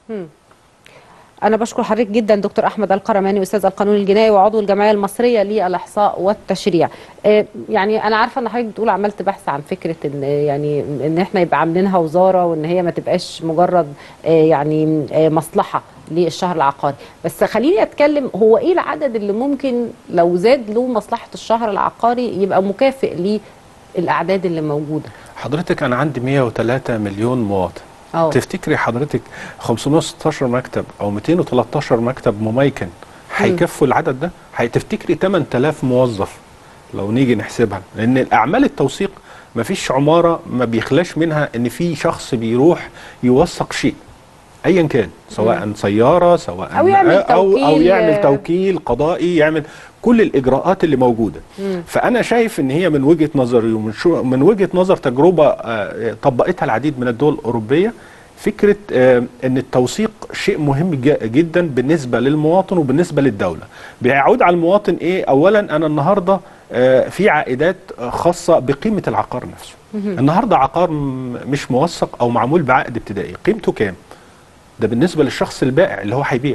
انا بشكر حضرتك جدا دكتور احمد القرماني استاذ القانون الجنائي وعضو الجمعيه المصريه للاحصاء والتشريع آه، يعني انا عارفه ان حضرتك بتقول عملت بحث عن فكره ان يعني ان احنا يبقى عاملينها وزاره وان هي ما تبقاش مجرد آه، يعني آه، مصلحه للشهر العقاري بس خليني اتكلم هو ايه العدد اللي ممكن لو زاد له مصلحه الشهر العقاري يبقى مكافئ للاعداد اللي موجوده حضرتك انا عندي 103 مليون مواطن اه تفتكري حضرتك 516 مكتب او 213 مكتب مميكن هيكفوا العدد ده هتفتكري 8000 موظف لو نيجي نحسبها لان الاعمال التوثيق ما فيش عماره ما بيخلاش منها ان في شخص بيروح يوثق شيء ايا كان سواء سياره سواء أو يعمل او او توكيل. يعمل توكيل قضائي يعمل كل الاجراءات اللي موجوده فانا شايف ان هي من وجهه نظري ومن شو من وجهه نظر تجربه آه، طبقتها العديد من الدول الاوروبيه فكره آه، ان التوثيق شيء مهم ج- جدا بالنسبه للمواطن وبالنسبه للدوله بيعود على المواطن ايه اولا انا النهارده آه، في عائدات آه، خاصه بقيمه العقار نفسه النهارده عقار م- مش موثق او معمول بعقد ابتدائي قيمته كام ده بالنسبه للشخص البائع اللي هو هيبيع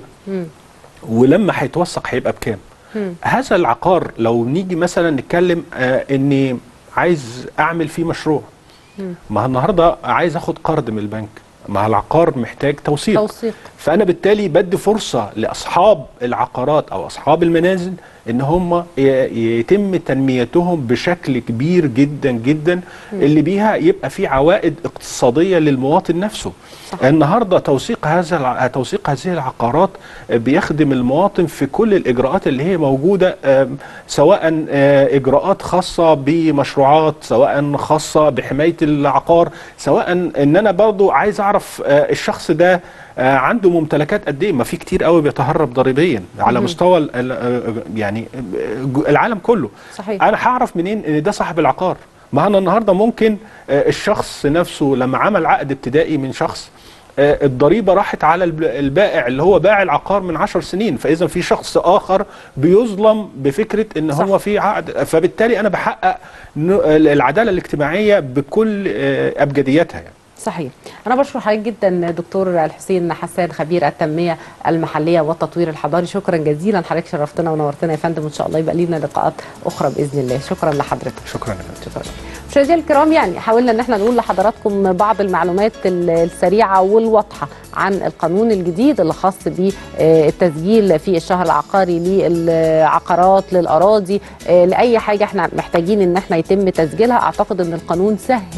ولما هيتوثق هيبقى بكام هذا العقار لو نيجي مثلا نتكلم آه اني عايز اعمل فيه مشروع ما النهارده عايز اخد قرض من البنك ما العقار محتاج توثيق توثيق. فانا بالتالي بدي فرصه لاصحاب العقارات او اصحاب المنازل ان هم ي- يتم تنميتهم بشكل كبير جدا جدا اللي بيها يبقى في عوائد اقتصاديه للمواطن نفسه صح. النهارده توثيق هذا الع- توثيق هذه العقارات بيخدم المواطن في كل الاجراءات اللي هي موجوده آم، سواء آه، اجراءات خاصه بمشروعات سواء خاصه بحمايه العقار سواء ان انا برضو عايز اعرف آه، الشخص ده آه، عنده ممتلكات قد ايه ما في كتير قوي بيتهرب ضريبيا على مستوى ال- ال- آه، يعني آه، العالم كله صحيح. انا هعرف منين ان ده صاحب العقار ما انا النهارده ممكن آه، الشخص نفسه لما عمل عقد ابتدائي من شخص آه، الضريبه راحت على الب- البائع اللي هو باع العقار من عشر سنين فاذا في شخص اخر بيظلم بفكره ان صح. هو في عقد فبالتالي انا بحقق ن- العداله الاجتماعيه بكل آه، ابجدياتها يعني. صحيح انا بشكر حضرتك جدا دكتور الحسين حسان خبير التنميه المحليه والتطوير الحضاري شكرا جزيلا حضرتك شرفتنا ونورتنا يا فندم وان شاء الله يبقى لينا لقاءات اخرى باذن الله شكرا لحضرتك شكرا يا فندم. شكرا مشاهدينا الكرام يعني حاولنا ان احنا نقول لحضراتكم بعض المعلومات ال- السريعه والواضحه عن القانون الجديد اللي خاص بالتسجيل في الشهر العقاري للعقارات للاراضي آه، لاي حاجه احنا محتاجين ان احنا يتم تسجيلها اعتقد ان القانون سهل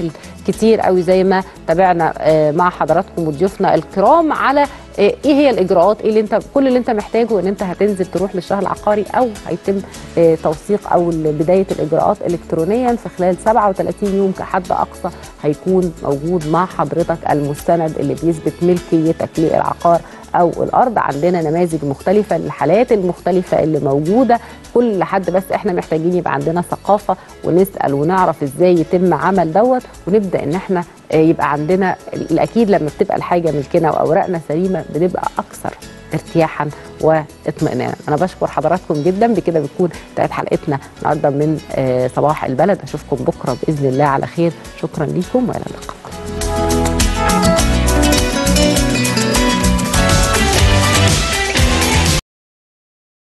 كتير قوي زي ما تابعنا آه، مع حضراتكم وضيوفنا الكرام على آه، ايه هي الاجراءات ايه اللي انت كل اللي انت محتاجه ان انت هتنزل تروح للشهر العقاري او هيتم آه، توثيق او بدايه الاجراءات الكترونيا في خلال 37 يوم كحد اقصى هيكون موجود مع حضرتك المستند اللي بيثبت ملكيتك للعقار او الارض عندنا نماذج مختلفه للحالات المختلفه اللي موجوده كل حد بس احنا محتاجين يبقى عندنا ثقافه ونسال ونعرف ازاي يتم عمل دوت ونبدا ان احنا آه، يبقى عندنا الاكيد لما بتبقى الحاجه ملكنا واوراقنا سليمه بنبقى اكثر ارتياحا واطمئنانا انا بشكر حضراتكم جدا بكده بتكون انتهت حلقتنا النهارده من آه، صباح البلد اشوفكم بكره باذن الله على خير شكرا ليكم والى اللقاء